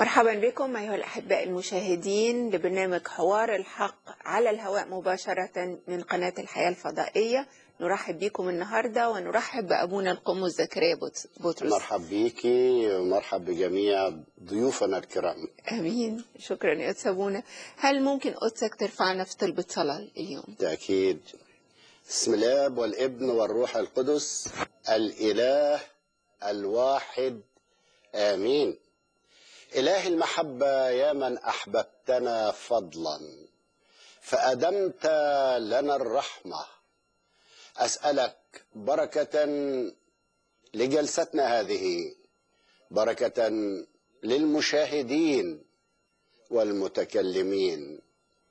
مرحبا بكم أيها الأحباء المشاهدين لبرنامج حوار الحق على الهواء مباشرة من قناة الحياة الفضائية نرحب بكم النهاردة ونرحب بأبونا القمص زكريا بوت- بطرس مرحب بيكي ومرحب بجميع ضيوفنا الكرام أمين شكرا يا أستاذ أبونا هل ممكن قدسك ترفعنا في طلبة صلاة اليوم بالتأكيد بسم الاب والابن والروح القدس الإله الواحد آمين إله المحبة يا من أحببتنا فضلا فأدمت لنا الرحمة أسألك بركة لجلستنا هذه بركة للمشاهدين والمتكلمين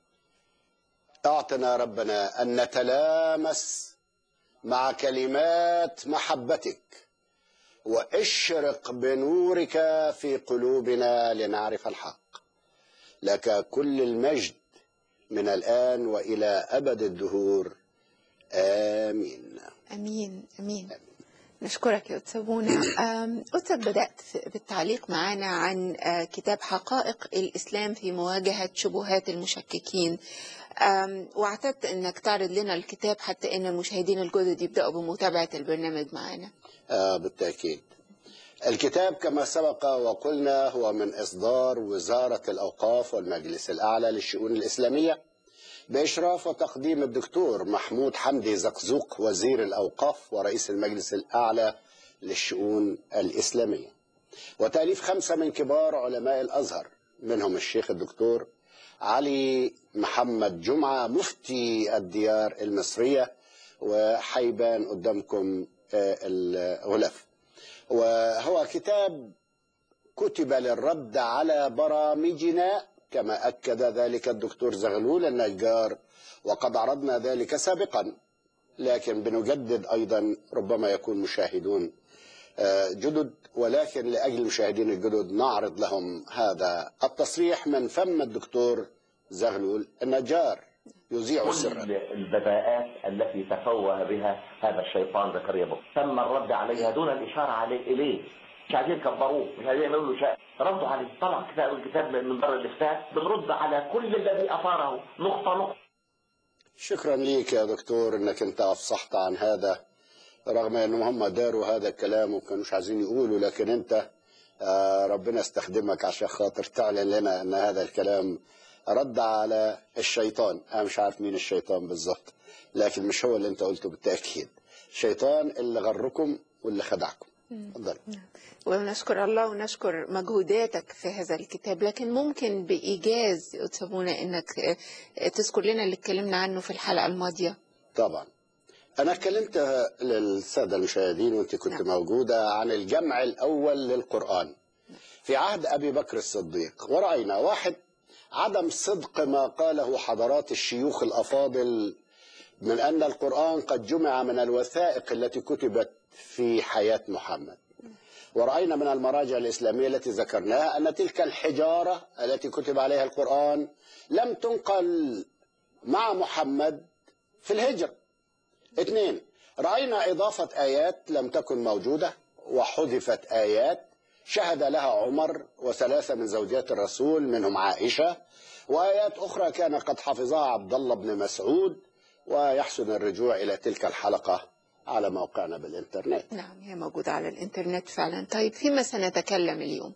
اعطنا ربنا ان نتلامس مع كلمات محبتك واشرق بنورك في قلوبنا لنعرف الحق لك كل المجد من الان والى ابد الدهور امين أمين أمين نشكرك يا أستاذ أبونا أم، أستاذ بدأت في- بالتعليق معنا عن آه، كتاب حقائق الإسلام في مواجهة شبهات المشككين أم، واعتدت أنك تعرض لنا الكتاب حتى أن المشاهدين الجدد يبدأوا بمتابعة البرنامج معنا آه بالتأكيد الكتاب كما سبق وقلنا هو من إصدار وزارة الأوقاف والمجلس الأعلى للشؤون الإسلامية بإشراف وتقديم الدكتور محمود حمدي زقزوق وزير الأوقاف ورئيس المجلس الأعلى للشؤون الإسلامية وتأليف خمسة من كبار علماء الأزهر منهم الشيخ الدكتور علي محمد جمعة مفتي الديار المصرية وحيبان قدامكم آه، الغلاف وهو كتاب كتب للرد على برامجنا كما أكد ذلك الدكتور زغلول النجار وقد عرضنا ذلك سابقا لكن بنجدد أيضا ربما يكون مشاهدون آه، جدد ولكن لأجل المشاهدين الجدد نعرض لهم هذا التصريح من فم الدكتور زغلول النجار يذيع سرا كل البذاءات التي تفوه بها هذا الشيطان زكريا بطرس تم الرد عليها دون الاشاره عليه اليه مش عايزين يكبروه مش عايزين يعملوا له شيء ردوا عليه طلع كتاب الكتاب من بر الافتاء بنرد على كل الذي اثاره نقطه نقطه شكرا ليك يا دكتور انك انت افصحت عن هذا رغم انهم هم داروا هذا الكلام وما كانوش عايزين يقولوا لكن انت آه، ربنا استخدمك عشان خاطر تعلن لنا ان هذا الكلام رد على الشيطان انا مش عارف مين الشيطان بالظبط لكن مش هو اللي انت قلته بالتاكيد الشيطان اللي غركم واللي خدعكم اتفضل ونشكر الله ونشكر مجهوداتك في هذا الكتاب لكن ممكن بإيجاز يا أستاذ أبونا أنك آه، تذكر لنا اللي اتكلمنا عنه في الحلقة الماضية طبعا انا اتكلمت للساده المشاهدين وانت كنت نعم. موجوده عن الجمع الاول للقران في عهد ابي بكر الصديق وراينا واحد عدم صدق ما قاله حضرات الشيوخ الافاضل من ان القران قد جمع من الوثائق التي كتبت في حياه محمد ورأينا من المراجع الإسلامية التي ذكرناها أن تلك الحجارة التي كتب عليها القرآن لم تنقل مع محمد في الهجرة اثنين رأينا إضافة آيات لم تكن موجودة وحذفت آيات شهد لها عمر وثلاثة من زوجات الرسول منهم عائشة وآيات أخرى كان قد حفظها عبد الله بن مسعود ويحسن الرجوع إلى تلك الحلقة على موقعنا بالإنترنت نعم هي موجودة على الإنترنت فعلا طيب فيما سنتكلم اليوم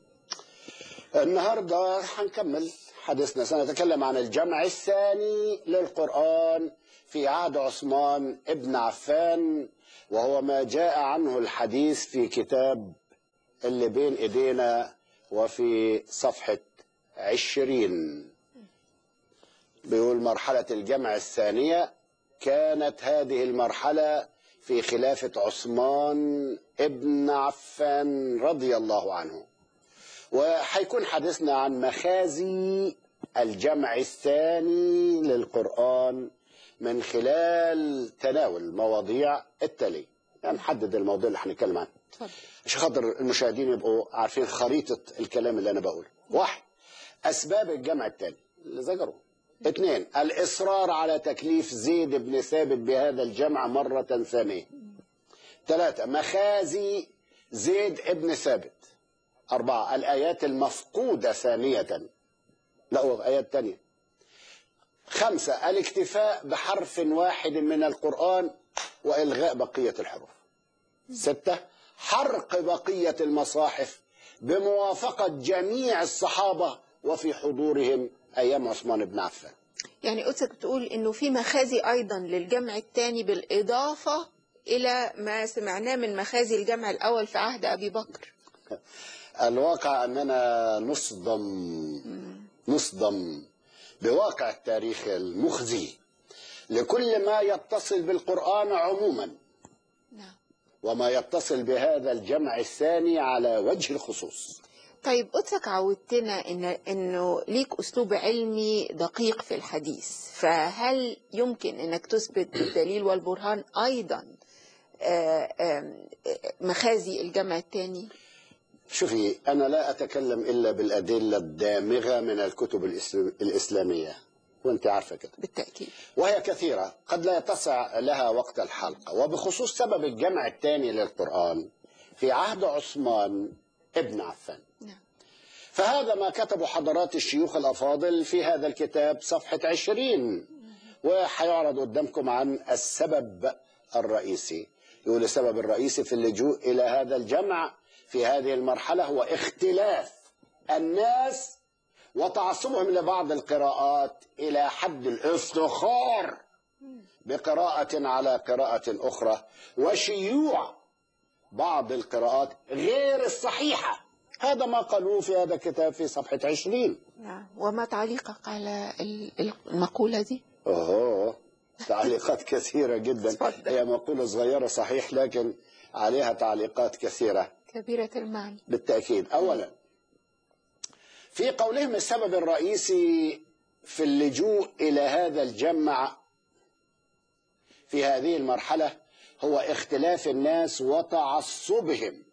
النهارده هنكمل حديثنا سنتكلم عن الجمع الثاني للقرآن في عهد عثمان ابن عفان وهو ما جاء عنه الحديث في كتاب اللي بين ايدينا وفي صفحة عشرين بيقول مرحلة الجمع الثانية كانت هذه المرحلة في خلافة عثمان ابن عفان رضي الله عنه وحيكون حديثنا عن مخازي الجمع الثاني للقرآن من خلال تناول المواضيع التالية يعني نحدد الموضوع اللي هنتكلم عنه اتفضل عشان خاطر المشاهدين يبقوا عارفين خريطة الكلام اللي أنا بقوله واحد أسباب الجمع الثاني اللي ذكروه اثنين الإصرار على تكليف زيد بن ثابت بهذا الجمع مرة ثانية ثلاثة مخازي زيد ابن ثابت أربعة الآيات المفقودة ثانية لا آيات تانية خمسة الاكتفاء بحرف واحد من القرآن وإلغاء بقية الحروف ستة حرق بقية المصاحف بموافقة جميع الصحابة وفي حضورهم أيام عثمان بن عفان يعني قدسك بتقول انه في مخازي ايضا للجمع الثاني بالاضافه الى ما سمعناه من مخازي الجمع الاول في عهد ابي بكر الواقع أننا نصدم نصدم بواقع التاريخ المخزي لكل ما يتصل بالقرآن عموما نعم وما يتصل بهذا الجمع الثاني على وجه الخصوص طيب قدسك عودتنا إن إنه ليك أسلوب علمي دقيق في الحديث فهل يمكن إنك تثبت بالدليل والبرهان أيضا آه، آم، آه، مخازي الجمع الثاني شوفي أنا لا أتكلم إلا بالأدلة الدامغة من الكتب الإسل- الإسلامية وأنت عارفة كده بالتأكيد وهي كثيرة قد لا يتسع لها وقت الحلقة وبخصوص سبب الجمع الثاني للقرآن في عهد عثمان ابن عفان نعم فهذا ما كتبه حضرات الشيوخ الأفاضل في هذا الكتاب صفحة عشرين وحيعرض قدامكم عن السبب الرئيسي يقول السبب الرئيسي في اللجوء إلى هذا الجمع في هذه المرحلة هو اختلاف الناس وتعصبهم لبعض القراءات إلى حد الافتخار بقراءة على قراءة أخرى وشيوع بعض القراءات غير الصحيحة هذا ما قالوه في هذا الكتاب في صفحة عشرين نعم وما تعليقك على ال- المقولة دي أوه تعليقات كثيرة جدا تفضل. هي مقولة صغيرة صحيح لكن عليها تعليقات كثيرة كبيرة المعنى بالتأكيد أولا في قولهم السبب الرئيسي في اللجوء إلى هذا الجمع في هذه المرحلة هو اختلاف الناس وتعصبهم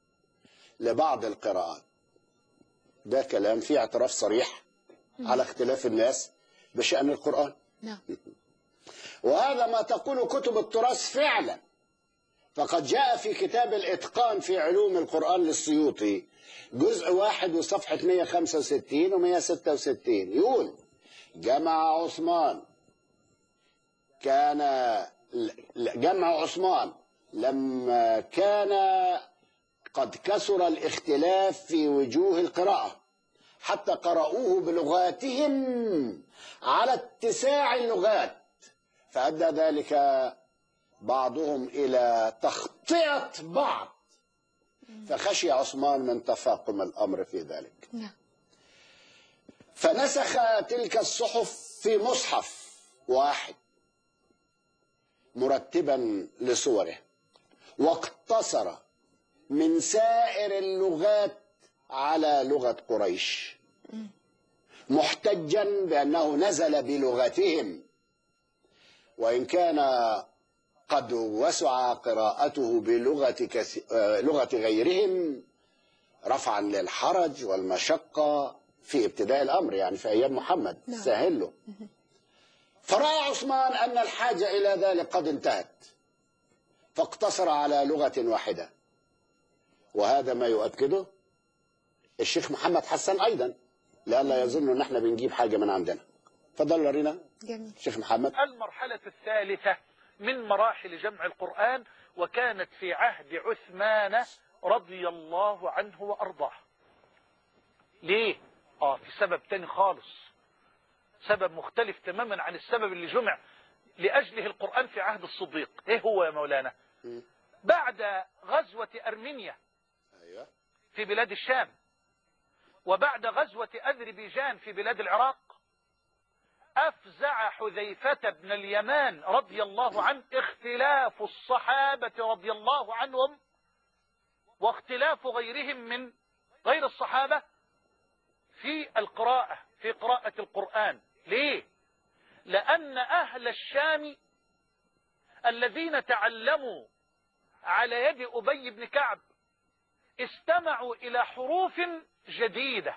لبعض القراءات ده كلام فيه اعتراف صريح على اختلاف الناس بشأن القرآن نعم وهذا ما تقول كتب التراث فعلا فقد جاء في كتاب الإتقان في علوم القرآن للسيوطي جزء واحد وصفحة 165 و 166 يقول جمع عثمان كان جمع عثمان لما كان قد كثر الاختلاف في وجوه القراءة حتى قرأوه بلغاتهم على اتساع اللغات فأدى ذلك بعضهم إلى تخطئة بعض فخشي عثمان من تفاقم الأمر في ذلك نعم فنسخ تلك الصحف في مصحف واحد مرتبا لصوره واقتصر من سائر اللغات على لغة قريش محتجا بأنه نزل بلغتهم وإن كان قد وسع قراءته بلغة كث... آه، لغة غيرهم رفعا للحرج والمشقة في ابتداء الأمر يعني في أيام محمد نعم. سهل له فرأى عثمان أن الحاجة إلى ذلك قد انتهت فاقتصر على لغة واحدة وهذا ما يؤكده الشيخ محمد حسن أيضا لئلا يظن أن احنا بنجيب حاجة من عندنا فضل ورينا جميل الشيخ محمد المرحلة الثالثة من مراحل جمع القرآن وكانت في عهد عثمان رضي الله عنه وأرضاه ليه؟ آه في سبب تاني خالص سبب مختلف تماما عن السبب اللي جمع لأجله القرآن في عهد الصديق ايه هو يا مولانا مم. بعد غزوة أرمينيا أيوة. في بلاد الشام وبعد غزوة أذربيجان في بلاد العراق أفزع حذيفة بن اليمان رضي الله عنه اختلاف الصحابة رضي الله عنهم واختلاف غيرهم من غير الصحابة في القراءة في قراءة القرآن ليه؟ لأن أهل الشام الذين تعلموا على يد أبي بن كعب استمعوا إلى حروف جديدة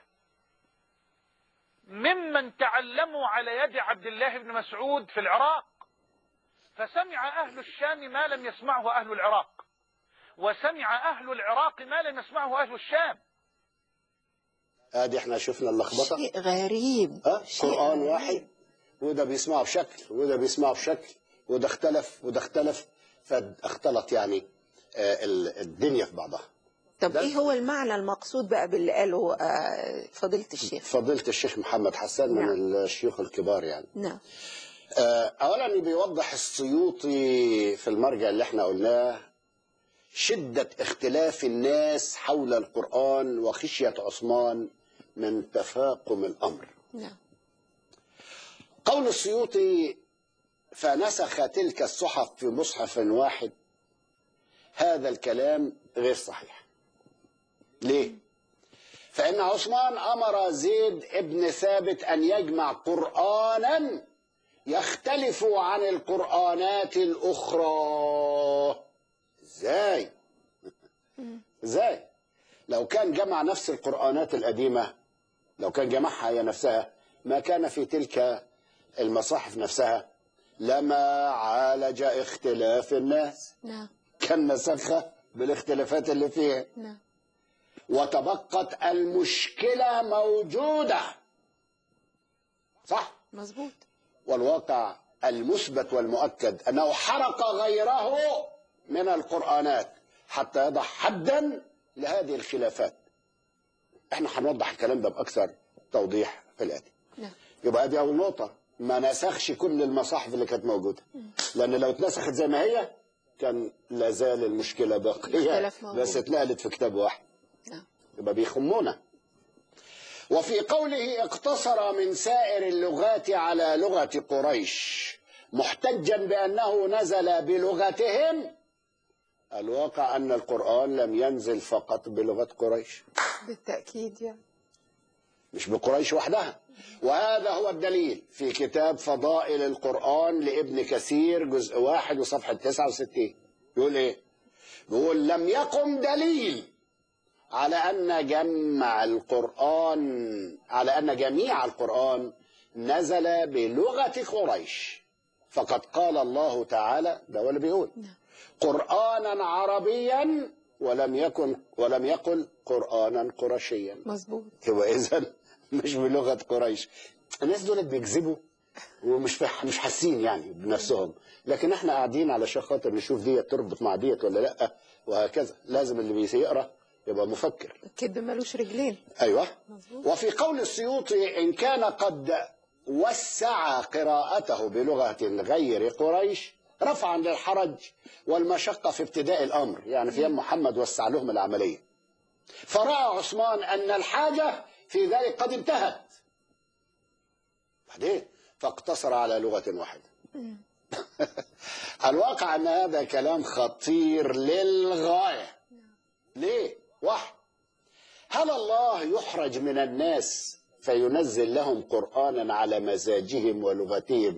ممن تعلموا على يد عبد الله بن مسعود في العراق فسمع أهل الشام ما لم يسمعه أهل العراق وسمع أهل العراق ما لم يسمعه أهل الشام ادي احنا شفنا اللخبطه شيء غريب ها شيء قرآن غريب. واحد وده بيسمعه بشكل وده بيسمعه بشكل وده اختلف وده اختلف فاختلط يعني آه، ال- الدنيا في بعضها طب ده- ايه هو المعنى المقصود بقى باللي قاله آه، فضيلة الشيخ فضيلة الشيخ محمد حسان من نعم. الشيوخ الكبار يعني نعم آه، اولا بيوضح السيوطي في المرجع اللي احنا قلناه شدة اختلاف الناس حول القرآن وخشية عثمان من تفاقم الأمر نعم قول السيوطي فنسخ تلك الصحف في مصحف واحد هذا الكلام غير صحيح ليه فإن عثمان أمر زيد ابن ثابت أن يجمع قرآنا يختلف عن القرآنات الأخرى ازاي ازاي لو كان جمع نفس القرآنات القديمة لو كان جمعها هي نفسها ما كان في تلك المصاحف نفسها لما عالج اختلاف الناس نعم كان نسخها بالاختلافات اللي فيها نعم وتبقت المشكلة موجودة صح مظبوط والواقع المثبت والمؤكد أنه حرق غيره من القرآنات حتى يضع حدا لهذه الخلافات احنا هنوضح الكلام ده بأكثر توضيح في الآتي نعم يبقى دي أول نقطة ما نسخش كل المصاحف اللي كانت موجودة لأن لو اتنسخت زي ما هي كان لازال المشكلة باقية الاختلاف موجود. بس اتنقلت في كتاب واحد نعم يبقى بيخمونا وفي قوله اقتصر من سائر اللغات على لغة قريش محتجا بأنه نزل بلغتهم الواقع أن القرآن لم ينزل فقط بلغة قريش بالتأكيد يعني مش بقريش وحدها وهذا هو الدليل في كتاب فضائل القرآن لابن كثير جزء واحد وصفحة 69 يقول ايه بيقول لم يقم دليل على أن جمع القرآن على أن جميع القرآن نزل بلغة قريش فقد قال الله تعالى ده هو اللي بيقول قرآنا عربيا ولم يكن ولم يقل قرآنا قرشيا مظبوط يبقى اذا مش بلغه قريش الناس دول بيكذبوا ومش فح مش حاسين يعني بنفسهم لكن احنا قاعدين علشان خاطر نشوف ديت تربط مع ديت ولا لا وهكذا لازم اللي بيقرا يبقى مفكر الكذب ملوش رجلين ايوه مظبوط. وفي قول السيوطي ان كان قد وسع قراءته بلغه غير قريش رفعا للحرج والمشقه في ابتداء الامر يعني في أيام محمد وسع لهم العمليه فراى عثمان ان الحاجه في ذلك قد انتهت بعدين فاقتصر على لغه واحده الواقع ان هذا كلام خطير للغايه ليه واحد هل الله يحرج من الناس فينزل لهم قرآنا على مزاجهم ولغتهم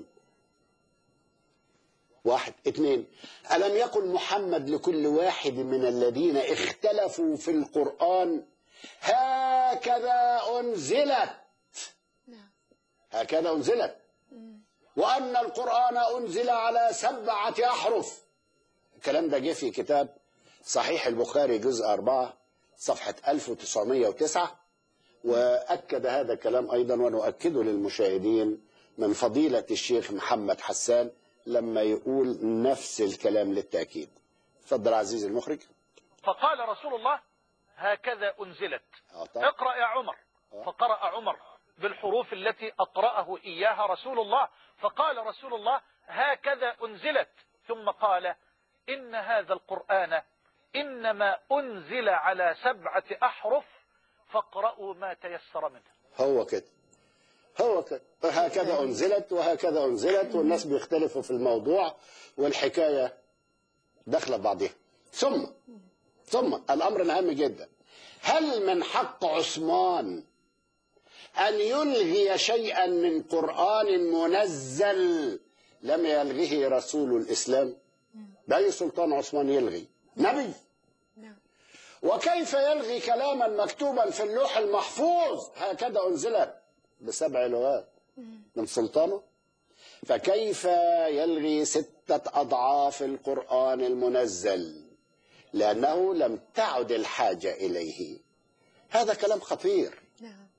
واحد اثنين ألم يقل محمد لكل واحد من الذين اختلفوا في القرآن هكذا أنزلت نعم هكذا أنزلت وأن القرآن أنزل على سبعة أحرف الكلام ده جه في كتاب صحيح البخاري جزء أربعة صفحة 1909 وأكد هذا الكلام أيضا ونؤكده للمشاهدين من فضيلة الشيخ محمد حسان لما يقول نفس الكلام للتأكيد تفضل عزيزي المخرج فقال رسول الله هكذا أنزلت آه طبعا. اقرأ يا عمر فقرأ عمر بالحروف التي أقرأه إياها رسول الله فقال رسول الله هكذا أنزلت ثم قال إن هذا القرآن إنما أنزل على سبعة أحرف فاقرأوا ما تيسر منه هو كده هو كده هكذا أنزلت وهكذا أنزلت والناس بيختلفوا في الموضوع والحكاية داخلة بعضها ثم ثم الأمر الهام جدا هل من حق عثمان أن يلغي شيئا من قرآن منزل لم يلغه رسول الإسلام بأي سلطان عثمان يلغي نبي نعم وكيف يلغي كلاما مكتوبا في اللوح المحفوظ هكذا أنزلت بسبع لغات من سلطانه فكيف يلغي ستة أضعاف القرآن المنزل لأنه لم تعد الحاجة إليه هذا كلام خطير نعم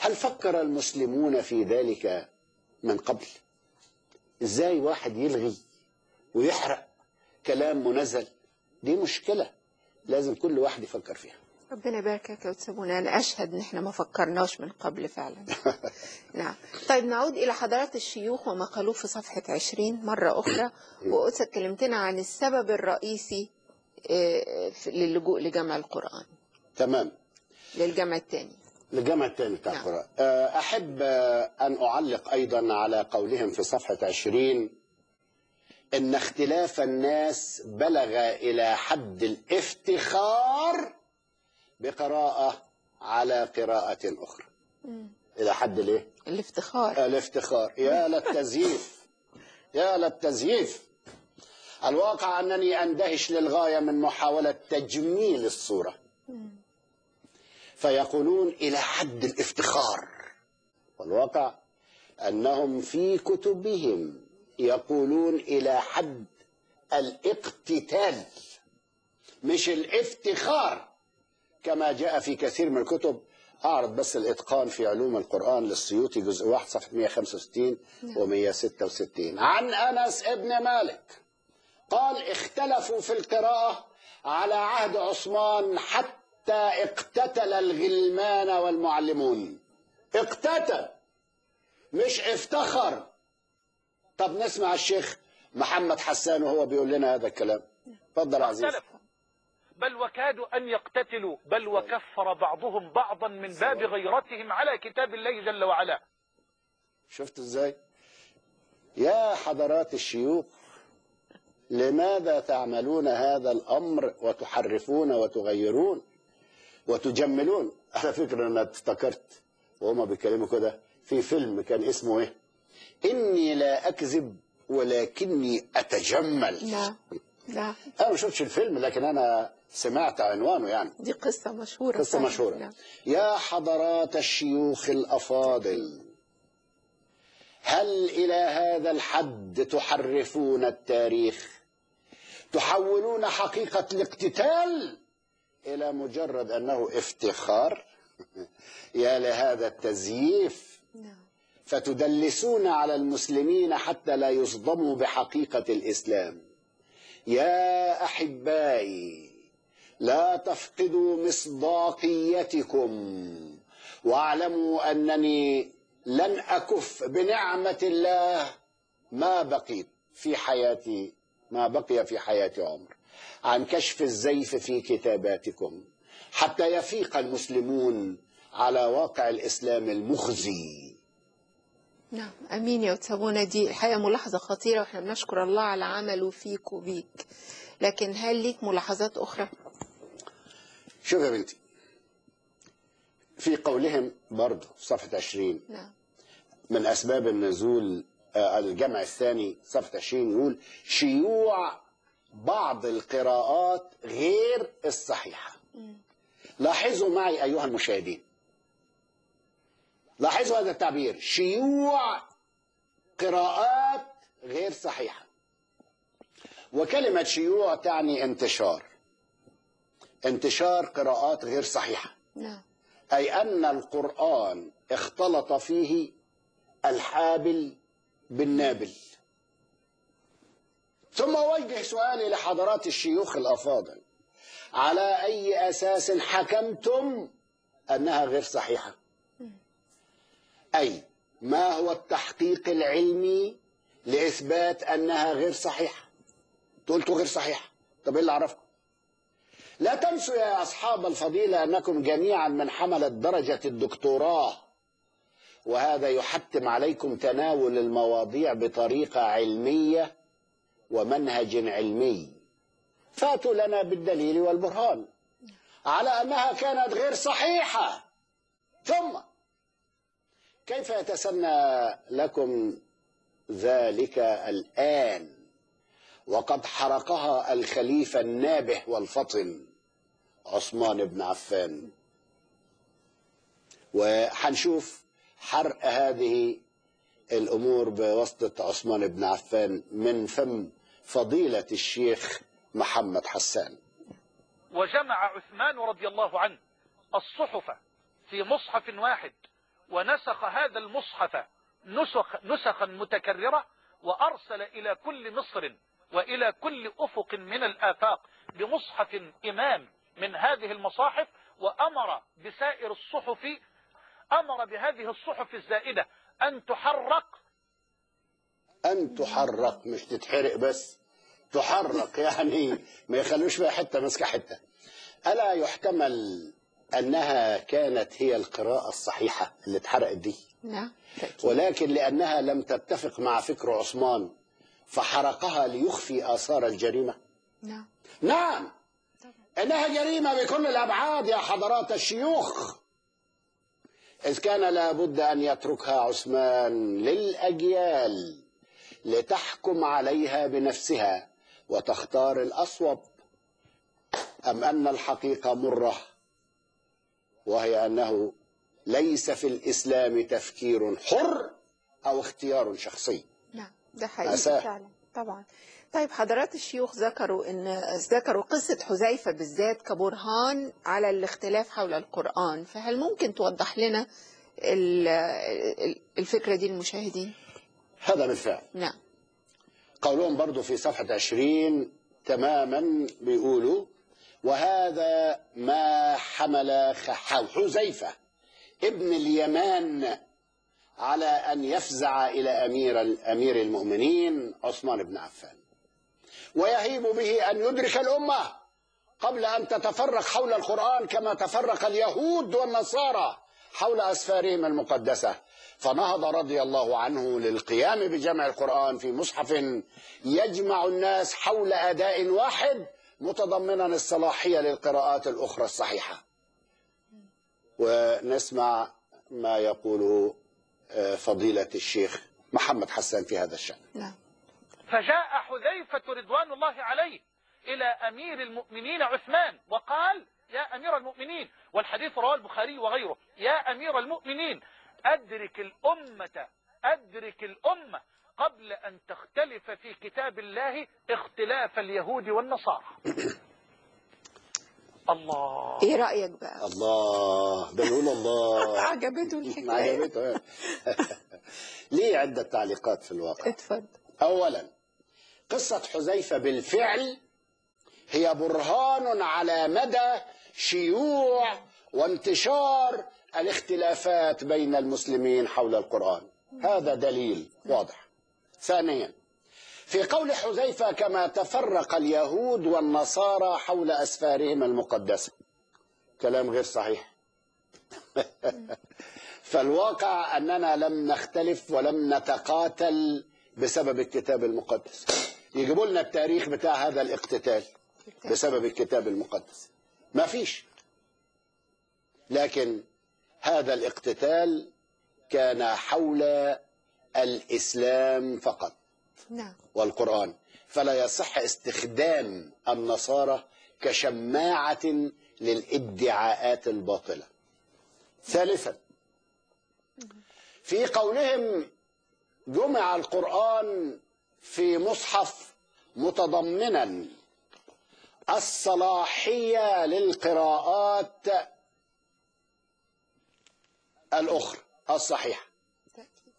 هل فكر المسلمون في ذلك من قبل ازاي واحد يلغي ويحرق كلام منزل دي مشكلة لازم كل واحد يفكر فيها ربنا يباركك يا وتسابونا أنا أشهد إن إحنا ما فكرناش من قبل فعلا نعم طيب نعود إلى حضرات الشيوخ وما قالوه في صفحة 20 مرة أخرى وقدسك كلمتنا عن السبب الرئيسي آه، في- للجوء لجمع القرآن تمام للجمع الثاني الجامعة الثاني بتاع نعم. القرآن آه، أحب آه، أن أعلق أيضا على قولهم في صفحة عشرين إن اختلاف الناس بلغ إلى حد الافتخار بقراءة على قراءة أخرى إلى حد الإيه؟ الافتخار الافتخار يا للتزييف يا للتزييف الواقع أنني أندهش للغاية من محاولة تجميل الصورة فيقولون إلى حد الافتخار والواقع أنهم في كتبهم يقولون إلى حد الاقتتال مش الافتخار كما جاء في كثير من الكتب أعرض بس الإتقان في علوم القرآن للسيوطي جزء 1 صفحة 165 و 166 عن أنس ابن مالك قال اختلفوا في القراءة على عهد عثمان حتى اقتتل الغلمان والمعلمون اقتتل مش افتخر طب نسمع الشيخ محمد حسان وهو بيقول لنا هذا الكلام اتفضل يا عزيز اختلفوا بل وكادوا أن يقتتلوا بل وكفر بعضهم بعضا من باب غيرتهم على كتاب الله جل وعلا شفت ازاي يا حضرات الشيوخ لماذا تعملون هذا الامر وتحرفون وتغيرون وتجملون على فكره انا افتكرت وهما بيتكلموا كده في فيلم كان اسمه ايه اني لا اكذب ولكني اتجمل لا لا انا ما شفتش الفيلم لكن انا سمعت عنوانه يعني دي قصة مشهورة قصة فعلا. مشهورة نعم. يا حضرات الشيوخ الأفاضل هل إلى هذا الحد تحرفون التاريخ تحولون حقيقة الاقتتال إلى مجرد أنه افتخار يا لهذا التزييف نعم فتدلسون على المسلمين حتى لا يصدموا بحقيقة الإسلام يا أحبائي لا تفقدوا مصداقيتكم واعلموا أنني لن أكف بنعمة الله ما بقيت في حياتي ما بقي في حياتي عمر عن كشف الزيف في كتاباتكم حتى يفيق المسلمون على واقع الإسلام المخزي نعم امين يا وتسابونا دي الحقيقه ملاحظه خطيره واحنا بنشكر الله على عمله فيك وبيك لكن هل ليك ملاحظات اخرى شوف يا بنتي في قولهم برضه في صفحة 20 نعم من أسباب النزول آه، الجمع الثاني صفحة 20 يقول شيوع بعض القراءات غير الصحيحة لاحظوا معي أيها المشاهدين لاحظوا هذا التعبير شيوع قراءات غير صحيحة وكلمة شيوع تعني انتشار انتشار قراءات غير صحيحة نعم أي أن القرآن اختلط فيه الحابل بالنابل ثم أوجه سؤالي لحضرات الشيوخ الأفاضل على أي أساس حكمتم أنها غير صحيحة أي ما هو التحقيق العلمي لإثبات أنها غير صحيحة قلتوا غير صحيحة طب إيه اللي عرفكم لا تنسوا يا أصحاب الفضيلة أنكم جميعا من حملت درجة الدكتوراه وهذا يحتم عليكم تناول المواضيع بطريقة علمية ومنهج علمي فاتوا لنا بالدليل والبرهان على أنها كانت غير صحيحة ثم كيف يتسنى لكم ذلك الآن وقد حرقها الخليفة النابه والفطن عثمان بن عفان وحنشوف حرق هذه الأمور بواسطة عثمان بن عفان من فم فضيلة الشيخ محمد حسان وجمع عثمان رضي الله عنه الصحف في مصحف واحد ونسخ هذا المصحف نسخ نسخا متكررة وأرسل إلى كل مصر وإلى كل أفق من الآفاق بمصحف إمام من هذه المصاحف وأمر بسائر الصحف أمر بهذه الصحف الزائدة أن تحرق أن تحرق مش تتحرق بس تحرق يعني ما يخلوش فيها حتة ماسكة حتة ألا يحتمل أنها كانت هي القراءة الصحيحة اللي اتحرقت دي نعم تأكيد. ولكن لأنها لم تتفق مع فكر عثمان فحرقها ليخفي آثار الجريمة نعم نعم إنها جريمة بكل الأبعاد يا حضرات الشيوخ إذ كان لابد أن يتركها عثمان للأجيال لتحكم عليها بنفسها وتختار الأصوب أم أن الحقيقة مرة وهي أنه ليس في الإسلام تفكير حر أو اختيار شخصي نعم ده حقيقي أساه. فعلا طبعا طيب حضرات الشيوخ ذكروا ان ذكروا قصة حذيفة بالذات كبرهان على الاختلاف حول القرآن فهل ممكن توضح لنا ال- ال- الفكرة دي للمشاهدين؟ هذا بالفعل نعم قولهم برضو في صفحة عشرين تماما بيقولوا وهذا ما حمل خ- حذيفة ابن اليمان على أن يفزع إلى أمير أمير المؤمنين عثمان بن عفان ويهيب به أن يدرك الأمة قبل أن تتفرق حول القرآن كما تفرق اليهود والنصارى حول أسفارهم المقدسة فنهض رضي الله عنه للقيام بجمع القرآن في مصحف يجمع الناس حول أداء واحد متضمنا الصلاحية للقراءات الأخرى الصحيحة ونسمع ما يقوله آه، فضيلة الشيخ محمد حسان في هذا الشأن نعم فجاء حذيفة رضوان الله عليه إلى أمير المؤمنين عثمان وقال يا أمير المؤمنين والحديث رواه البخاري وغيره يا أمير المؤمنين أدرك الأمة أدرك الأمة قبل أن تختلف في كتاب الله اختلاف اليهود والنصارى الله ايه رأيك بقى؟ الله ده بيقول الله عجبته الحكاية عجبته ليه عدة تعليقات في الواقع اتفضل أولا قصة حذيفة بالفعل هي برهان على مدى شيوع وانتشار الاختلافات بين المسلمين حول القرآن هذا دليل واضح ثانيا في قول حذيفة كما تفرق اليهود والنصارى حول أسفارهم المقدسة كلام غير صحيح فالواقع أننا لم نختلف ولم نتقاتل بسبب الكتاب المقدس يجيبوا لنا التاريخ بتاع هذا الاقتتال بسبب الكتاب المقدس ما فيش لكن هذا الاقتتال كان حول الإسلام فقط نعم والقرآن فلا يصح استخدام النصارى كشماعة للادعاءات الباطلة ثالثا في قولهم جمع القرآن في مصحف متضمنا الصلاحية للقراءات الأخرى الصحيحة تأكيد.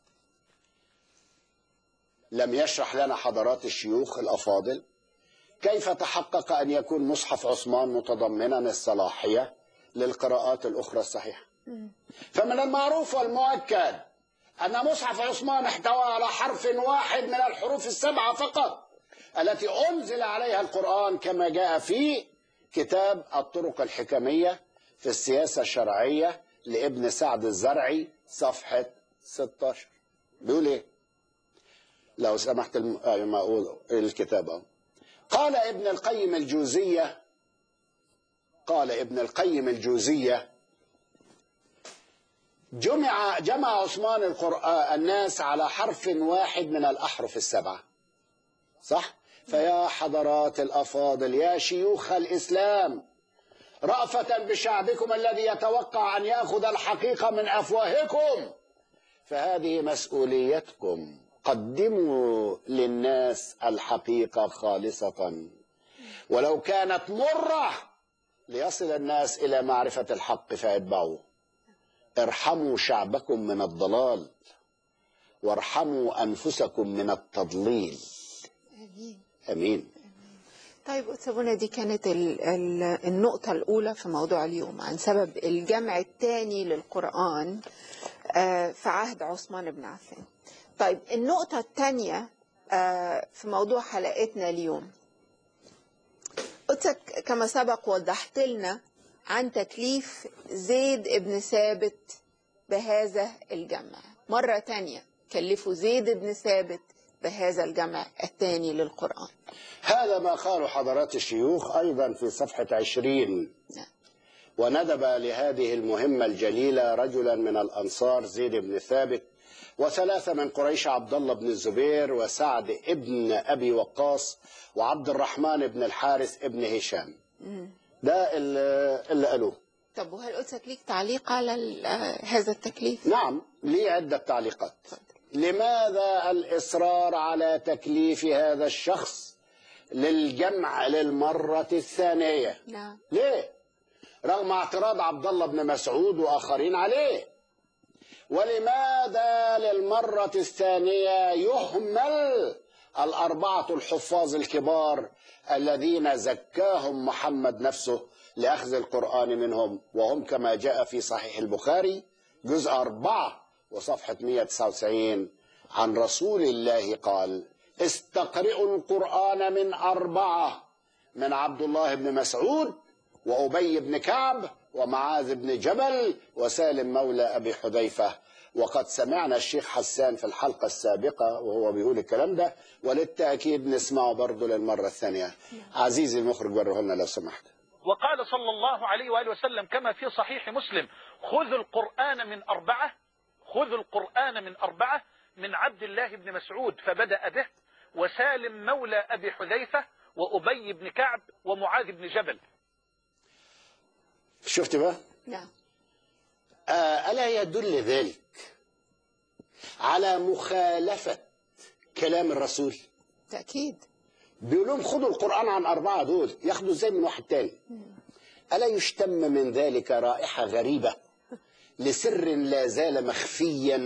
لم يشرح لنا حضرات الشيوخ الأفاضل كيف تحقق أن يكون مصحف عثمان متضمنا الصلاحية للقراءات الأخرى الصحيحة فمن المعروف والمؤكد أن مصحف عثمان احتوى على حرف واحد من الحروف السبعة فقط التي أنزل عليها القرآن كما جاء في كتاب الطرق الحكمية في السياسة الشرعية لابن سعد الزرعي صفحة 16 بيقول ايه لو سمحت الم... آه، ما أقول الكتاب أهو. قال ابن القيم الجوزية قال ابن القيم الجوزية جمع جمع عثمان القرآن الناس على حرف واحد من الأحرف السبعة صح؟ فيا حضرات الأفاضل يا شيوخ الإسلام رأفة بشعبكم الذي يتوقع أن يأخذ الحقيقة من أفواهكم فهذه مسؤوليتكم قدموا للناس الحقيقة خالصة ولو كانت مرة ليصل الناس إلى معرفة الحق فيتبعوه ارحموا شعبكم من الضلال وارحموا أنفسكم من التضليل امين أمين طيب أتسابونا دي كانت ال ال النقطة الأولى في موضوع اليوم عن سبب الجمع الثاني للقرآن آه، في عهد عثمان بن عفان طيب النقطة الثانية آه، في موضوع حلقتنا اليوم قلت كما سبق وضحت لنا عن تكليف زيد بن ثابت بهذا الجمع مرة تانية كلفوا زيد بن ثابت بهذا الجمع الثاني للقرآن هذا ما قاله حضرات الشيوخ أيضا في صفحة عشرين نعم. وندب لهذه المهمة الجليلة رجلا من الأنصار زيد بن ثابت وثلاثة من قريش عبد الله بن الزبير وسعد ابن أبي وقاص وعبد الرحمن بن الحارث ابن هشام ده اللي اللي قالوه طب وهل قلت ليك تعليق على ال- آه، هذا التكليف؟ نعم لي عدة تعليقات لماذا الإصرار على تكليف هذا الشخص للجمع للمرة الثانية نعم ليه رغم اعتراض عبد الله بن مسعود وآخرين عليه ولماذا للمرة الثانية يهمل الأربعة الحفاظ الكبار الذين زكاهم محمد نفسه لأخذ القرآن منهم وهم كما جاء في صحيح البخاري جزء أربعة وصفحة 199 عن رسول الله قال استقرئوا القرآن من أربعة من عبد الله بن مسعود وأبي بن كعب ومعاذ بن جبل وسالم مولى أبي حذيفة وقد سمعنا الشيخ حسان في الحلقة السابقة وهو بيقول الكلام ده وللتأكيد نسمعه برضه للمرة الثانية عزيزي المخرج وريه لنا لو سمحت وقال صلى الله عليه وآله وسلم كما في صحيح مسلم خذوا القرآن من أربعة خذوا القرآن من أربعة من عبد الله بن مسعود فبدأ به وسالم مولى أبي حذيفة وأبي بن كعب ومعاذ بن جبل شفت بقى نعم آه ألا يدل ذلك على مخالفة كلام الرسول تأكيد بيقول لهم خدوا القرآن عن أربعة دول ياخدوا ازاي من واحد تاني ألا يشتم من ذلك رائحة غريبة لسر لا زال مخفيا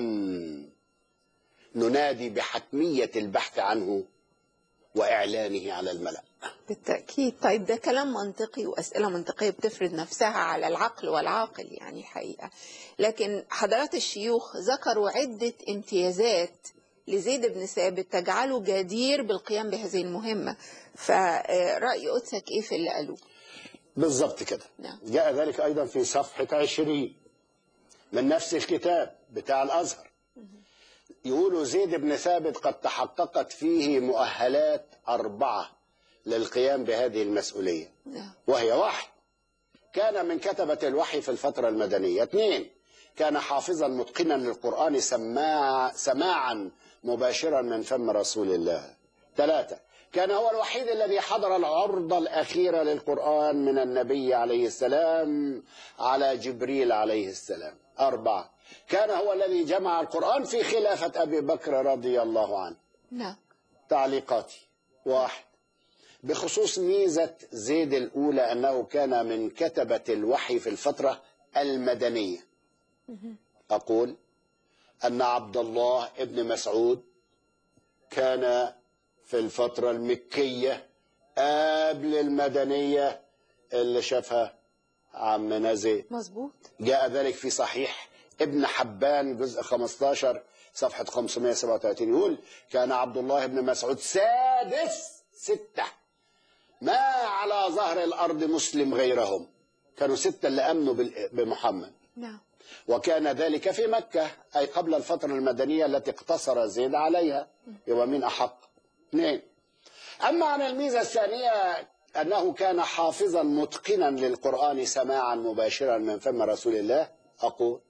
ننادي بحتمية البحث عنه وإعلانه على الملأ بالتأكيد طيب ده كلام منطقي وأسئلة منطقية بتفرض نفسها على العقل والعاقل يعني حقيقة لكن حضرات الشيوخ ذكروا عدة امتيازات لزيد بن ثابت تجعله جدير بالقيام بهذه المهمة فرأي قدسك إيه في اللي قالوه بالضبط كده نعم. جاء ذلك أيضا في صفحة عشرين من نفس الكتاب بتاع الأزهر يقول زيد بن ثابت قد تحققت فيه مؤهلات أربعة للقيام بهذه المسؤولية نعم وهي واحد كان من كتبة الوحي في الفترة المدنية اثنين كان حافظا متقنا للقرآن سماع سماعا مباشرا من فم رسول الله ثلاثة كان هو الوحيد الذي حضر العرضة الأخيرة للقرآن من النبي عليه السلام على جبريل عليه السلام أربعة كان هو الذي جمع القرآن في خلافة أبي بكر رضي الله عنه نعم تعليقاتي واحد بخصوص ميزة زيد الأولى أنه كان من كتبة الوحي في الفترة المدنية أقول أن عبد الله ابن مسعود كان في الفترة المكية قبل المدنية اللي شافها عمنا زيد مظبوط جاء ذلك في صحيح ابن حبان جزء 15 صفحة 537 يقول كان عبد الله بن مسعود سادس ستة ما على ظهر الأرض مسلم غيرهم كانوا ستة اللي أمنوا بال- بمحمد نعم وكان ذلك في مكة أي قبل الفترة المدنية التي اقتصر زيد عليها يبقى مين أحق اثنين أما عن الميزة الثانية أنه كان حافظا متقنا للقرآن سماعا مباشرا من فم رسول الله أقول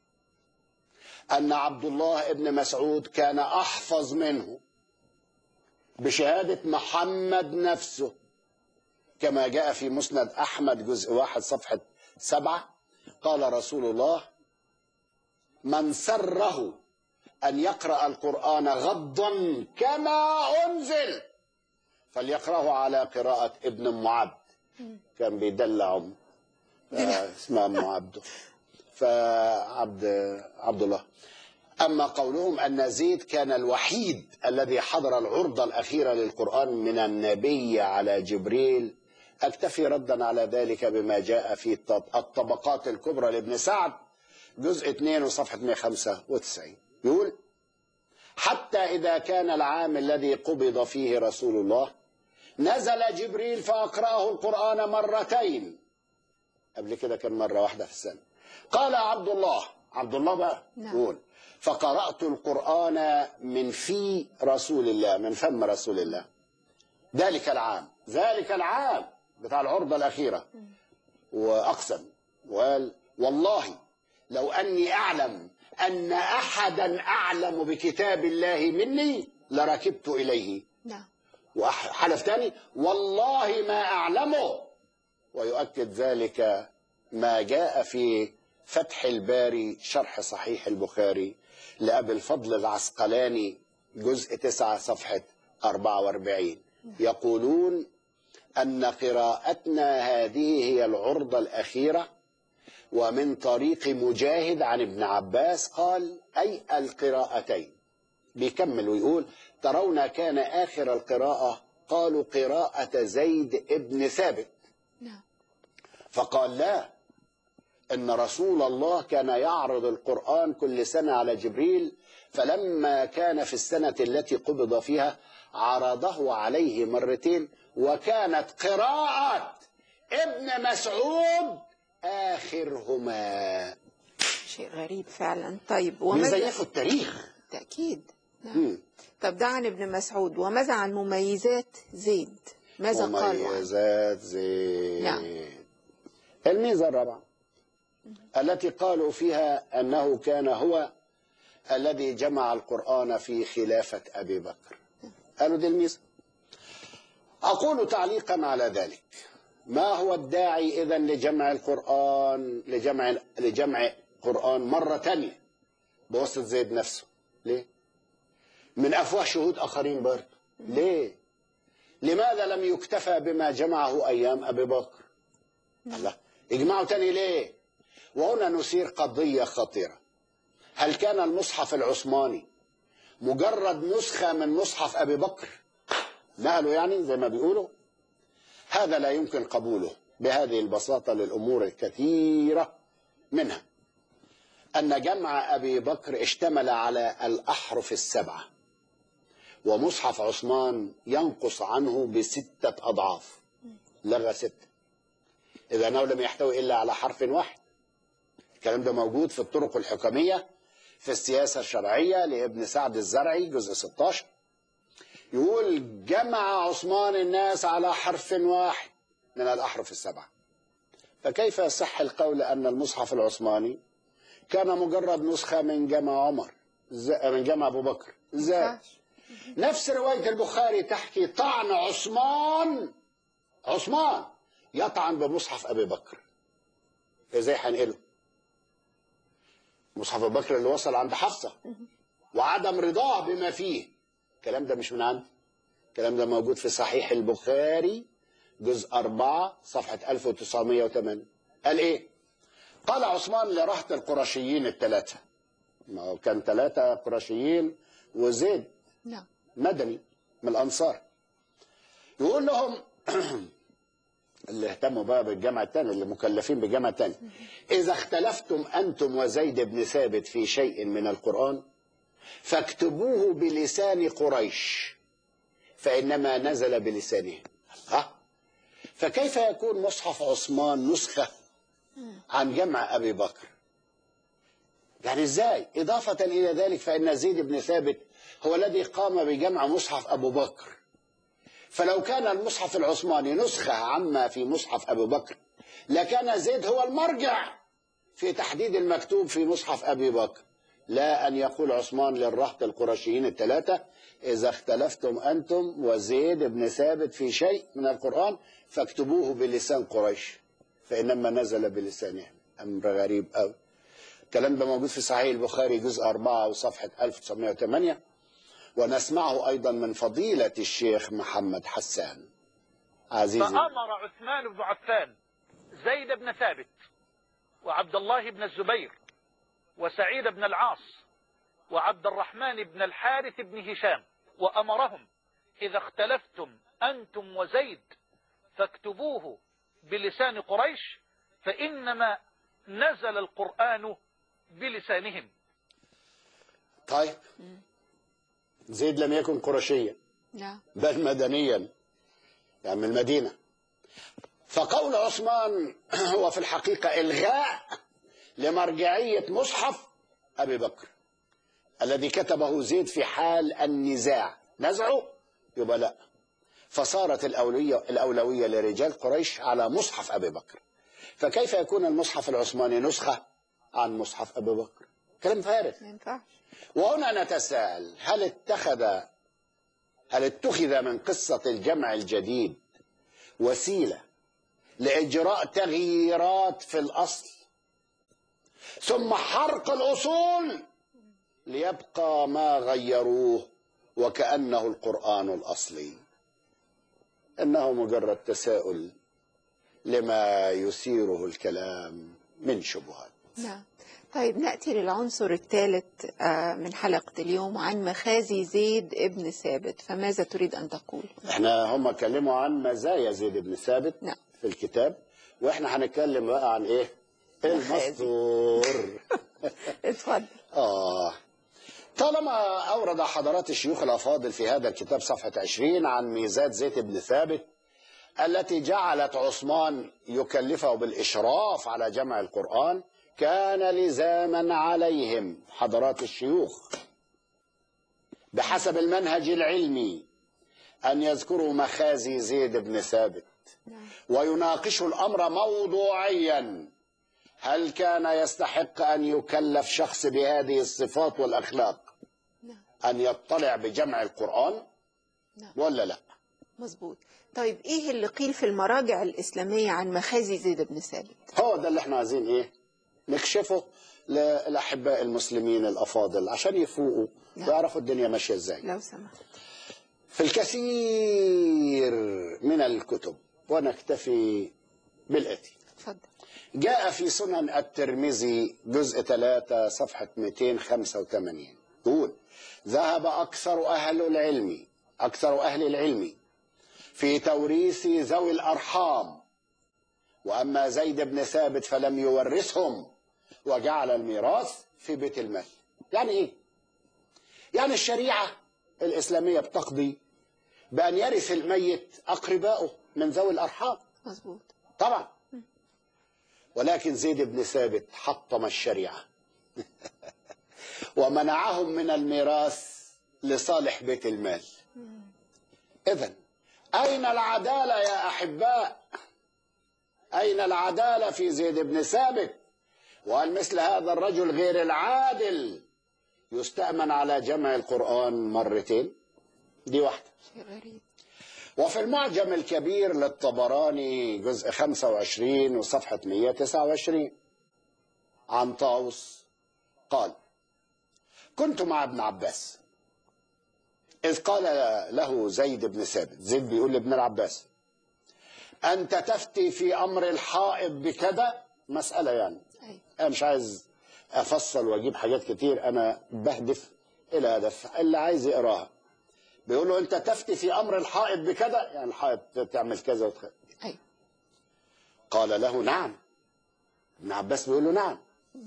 أن عبد الله ابن مسعود كان أحفظ منه بشهادة محمد نفسه كما جاء في مسند أحمد جزء واحد صفحة سبعة قال رسول الله من سره أن يقرأ القرآن غضا كما أنزل فليقرأه على قراءة ابن أم عبد كان بيدلع أم آه، اسمها أم عبده فعبد عبد الله أما قولهم أن زيد كان الوحيد الذي حضر العرضة الأخيرة للقرآن من النبي على جبريل أكتفي ردا على ذلك بما جاء في الط- الطبقات الكبرى لابن سعد جزء 2 وصفحة 195 يقول حتى إذا كان العام الذي قبض فيه رسول الله نزل جبريل فأقرأه القرآن مرتين قبل كده كان مرة واحدة في السنة قال عبد الله عبد الله بقى نعم. يقول فقرأت القرآن من في رسول الله من فم رسول الله ذلك العام ذلك العام بتاع العرضة الأخيرة وأقسم وقال والله لو أني أعلم أن أحدا أعلم بكتاب الله مني لركبت إليه نعم وحلف تاني والله ما أعلمه ويؤكد ذلك ما جاء في فتح الباري شرح صحيح البخاري لأبي الفضل العسقلاني جزء 9 صفحة 44 يقولون أن قراءتنا هذه هي العرضة الأخيرة ومن طريق مجاهد عن ابن عباس قال أي القراءتين بيكمل ويقول ترون كان آخر القراءة قالوا قراءة زيد ابن ثابت نعم فقال لا ان رسول الله كان يعرض القران كل سنه على جبريل فلما كان في السنه التي قبض فيها عرضه عليه مرتين وكانت قراءه ابن مسعود اخرهما شيء غريب فعلا طيب وماذا بيزيفوا التاريخ تأكيد نعم مم. طب ده عن ابن مسعود وماذا عن مميزات زيد ماذا قالوا عنه مميزات زيد نعم. الميزة الرابعة التي قالوا فيها أنه كان هو الذي جمع القرآن في خلافة أبي بكر قالوا دي الميزة أقول تعليقا على ذلك ما هو الداعي إذا لجمع القرآن لجمع لجمع القرآن مرة تانية بواسطة زيد نفسه ليه؟ من أفواه شهود آخرين برضه ليه؟ لماذا لم يكتفى بما جمعه أيام أبي بكر الله اجمعوا تاني ليه وهنا نثير قضية خطيرة هل كان المصحف العثماني مجرد نسخة من مصحف أبي بكر نقلوا يعني زي ما بيقولوا هذا لا يمكن قبوله بهذه البساطة للأمور الكثيرة منها أن جمع أبي بكر اشتمل على الأحرف السبعة ومصحف عثمان ينقص عنه بستة أضعاف لغى ستة إذا أنه لم يحتوي إلا على حرف واحد الكلام ده موجود في الطرق الحكمية في السياسة الشرعية لابن سعد الزرعي جزء 16 يقول جمع عثمان الناس على حرف واحد من الأحرف السبعة فكيف يصح القول أن المصحف العثماني كان مجرد نسخة من جمع عمر إزاي- من جمع أبو بكر ازاي ينفعش. نفس رواية البخاري تحكي طعن عثمان عثمان يطعن بمصحف أبي بكر ازاي هنقله مصحف أبي بكر اللي وصل عند حفصة وعدم رضاه بما فيه الكلام ده مش من عندي الكلام ده موجود في صحيح البخاري جزء أربعة صفحة 1908 قال إيه قال عثمان لرهط القرشيين الثلاثة ما هو كان ثلاثة قرشيين وزيد نعم مدني من الأنصار يقول لهم اللي اهتموا بقى بالجامعة الثانية اللي مكلفين بالجامعة الثانية إذا اختلفتم أنتم وزيد بن ثابت في شيء من القرآن فاكتبوه بلسان قريش فإنما نزل بلسانهم ها فكيف يكون مصحف عثمان نسخة عن جمع أبي بكر يعني ازاي إضافة إلى ذلك فإن زيد بن ثابت هو الذي قام بجمع مصحف أبو بكر فلو كان المصحف العثماني نسخة عما في مصحف أبو بكر لكان زيد هو المرجع في تحديد المكتوب في مصحف أبي بكر لا أن يقول عثمان للرهط القرشيين الثلاثة إذا اختلفتم أنتم وزيد بن ثابت في شيء من القرآن فاكتبوه بلسان قريش فإنما نزل بلسانهم أمر غريب أوي الكلام ده موجود في صحيح البخاري جزء 4 وصفحة 1908 ونسمعه أيضا من فضيلة الشيخ محمد حسان عزيزي فأمر عثمان بن عفان زيد بن ثابت وعبد الله بن الزبير وسعيد بن العاص وعبد الرحمن بن الحارث بن هشام وأمرهم إذا اختلفتم أنتم وزيد فاكتبوه بلسان قريش فإنما نزل القرآن بلسانهم طيب زيد لم يكن قرشيا نعم بل مدنيا يعني من المدينة فقول عثمان هو في الحقيقة إلغاء لمرجعية مصحف أبي بكر الذي كتبه زيد في حال النزاع نزعه يبقى لا فصارت الأولوية, الأولوية لرجال قريش على مصحف أبي بكر فكيف يكون المصحف العثماني نسخة عن مصحف أبي بكر كلام فارغ ما ينفعش وهنا نتساءل هل اتخذ هل اتخذ من قصة الجمع الجديد وسيلة لإجراء تغييرات في الأصل ثم حرق الأصول ليبقى ما غيروه وكأنه القرآن الأصلي إنه مجرد تساؤل لما يثيره الكلام من شبهات نعم طيب نأتي للعنصر الثالث آه، من حلقة اليوم عن مخازي زيد ابن ثابت فماذا تريد أن تقول؟ احنا هم اتكلموا عن مزايا زيد بن ثابت نعم. في الكتاب واحنا هنتكلم بقى عن ايه مخازي. المستور اتفضل اه طالما اورد حضرات الشيوخ الافاضل في هذا الكتاب صفحه 20 عن ميزات زيد بن ثابت التي جعلت عثمان يكلفه بالاشراف على جمع القران كان لزاما عليهم حضرات الشيوخ بحسب المنهج العلمي أن يذكروا مخازي زيد بن ثابت نعم. ويناقشوا الأمر موضوعيا هل كان يستحق أن يكلف شخص بهذه الصفات والأخلاق نعم أن يطلع بجمع القرآن نعم ولا لا مظبوط طيب إيه اللي قيل في المراجع الإسلامية عن مخازي زيد بن ثابت؟ هو ده اللي احنا عايزين ايه نكشفه للأحباء المسلمين الأفاضل عشان يفوقوا نعم. ويعرفوا الدنيا ماشية ازاي لو سمحت في الكثير من الكتب ونكتفي بالآتي اتفضل جاء في سنن الترمذي جزء 3 صفحة 285 يقول ذهب أكثر أهل العلم أكثر أهل العلم في توريث ذوي الأرحام وأما زيد بن ثابت فلم يورثهم وجعل الميراث في بيت المال يعني إيه؟ يعني الشريعة الإسلامية بتقضي بأن يرث الميت أقربائه من ذوي الأرحام مظبوط طبعا ولكن زيد بن ثابت حطم الشريعة ومنعهم من الميراث لصالح بيت المال إذا أين العدالة يا أحباء أين العدالة في زيد بن ثابت وهل مثل هذا الرجل غير العادل يستأمن على جمع القرآن مرتين دي واحدة شيء غريب وفي المعجم الكبير للطبراني جزء 25 وصفحة 129 عن طاووس قال كنت مع ابن عباس إذ قال له زيد بن ثابت زيد بيقول لابن العباس أنت تفتي في أمر الحائط بكذا مسألة يعني أيوة أنا مش عايز أفصل وأجيب حاجات كتير أنا بهدف إلى هدف اللي عايز يقراها بيقول له أنت تفتي في أمر الحائط بكذا يعني الحائط تعمل كذا وتخ... أيوة قال له نعم ابن عباس بيقول له نعم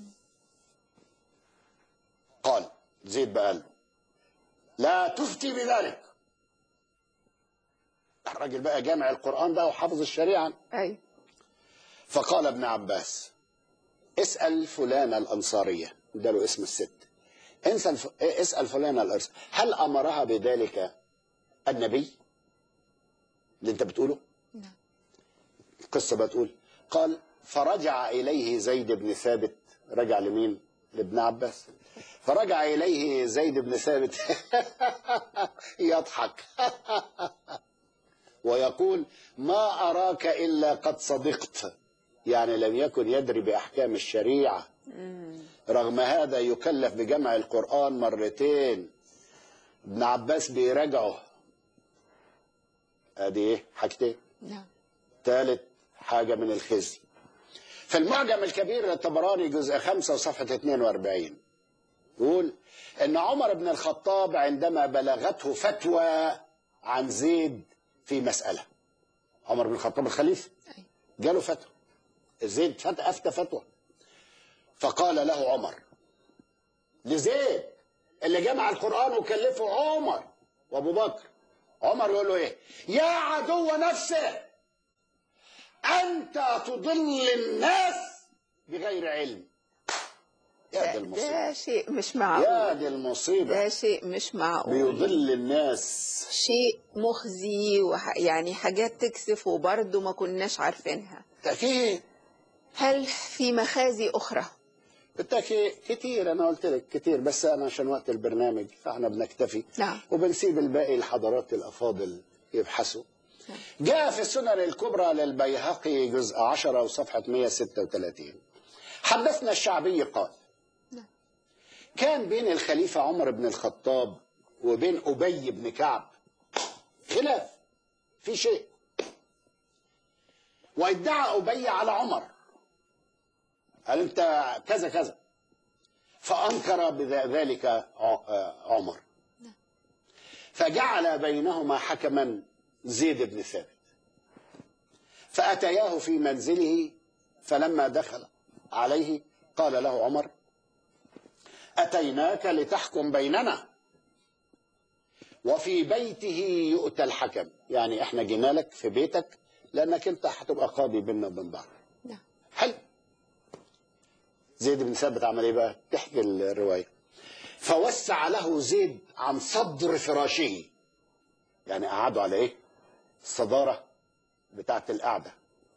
قال زيد بقى له لا تفتي بذلك الراجل بقى جامع القرآن بقى وحافظ الشريعة أيوة فقال ابن عباس اسأل فلانة الأنصارية ده له اسم الست انسى الف... اسأل فلانة الأنصارية هل أمرها بذلك النبي اللي انت بتقوله نعم القصة بتقول قال فرجع إليه زيد بن ثابت رجع لمين لابن عباس فرجع إليه زيد بن ثابت يضحك ويقول ما أراك إلا قد صدقت يعني لم يكن يدري بأحكام الشريعة رغم هذا يكلف بجمع القرآن مرتين ابن عباس بيراجعه ادي ايه حاجتين نعم ثالث حاجة من الخزي في المعجم الكبير للطبراني جزء 5 وصفحة 42 يقول ان عمر بن الخطاب عندما بلغته فتوى عن زيد في مسألة عمر بن الخطاب الخليفة أي. جاله فتوى زيد فت- افتى فتوى فقال له عمر لزيد اللي جمع القرآن وكلفه عمر وابو بكر عمر يقول له ايه يا عدو نفسه انت تضل الناس بغير علم يا دي ده, المصيبة ده شيء مش يا معقول دي المصيبة ده شيء مش معقول بيضل الناس شيء مخزي وح... يعني حاجات تكسف وبرضه ما كناش عارفينها بالتأكيد هل في مخازي أخرى بالتأكيد كتير أنا قلت لك كتير بس أنا عشان وقت البرنامج فاحنا بنكتفي نعم. وبنسيب الباقي لحضرات الأفاضل يبحثوا جاء في السنن الكبرى للبيهقي جزء 10 وصفحة 136 حدثنا الشعبي قال كان بين الخليفة عمر بن الخطاب وبين أبي بن كعب خلاف في شيء وادعى أبي على عمر قال أنت كذا كذا فأنكر بذلك ع- عمر فجعل بينهما حكما زيد بن ثابت فأتياه في منزله فلما دخل عليه قال له عمر أتيناك لتحكم بيننا وفي بيته يؤتى الحكم يعني احنا جينا لك في بيتك لأنك انت هتبقى قاضي بيننا وبين بعض نعم حلو زيد بن ثابت عمل ايه بقى تحكي الرواية فوسع له زيد عن صدر فراشه يعني قعدوا على ايه الصدارة بتاعت القعدة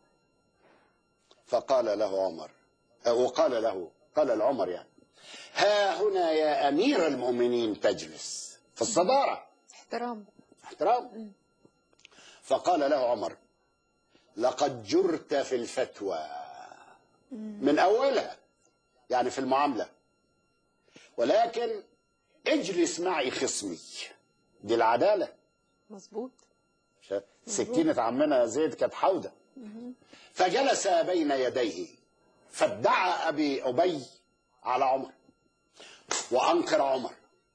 فقال له عمر أه، وقال له قال العمر يعني ها هنا يا أمير المؤمنين تجلس في الصدارة احترام احترام فقال له عمر لقد جرت في الفتوى من أولها يعني في المعاملة ولكن اجلس معي خصمي دي العدالة مظبوط شا- سكينة عمنا زيد كانت حودة فجلس بين يديه فادعى أبي أبي على عمر وأنكر عمر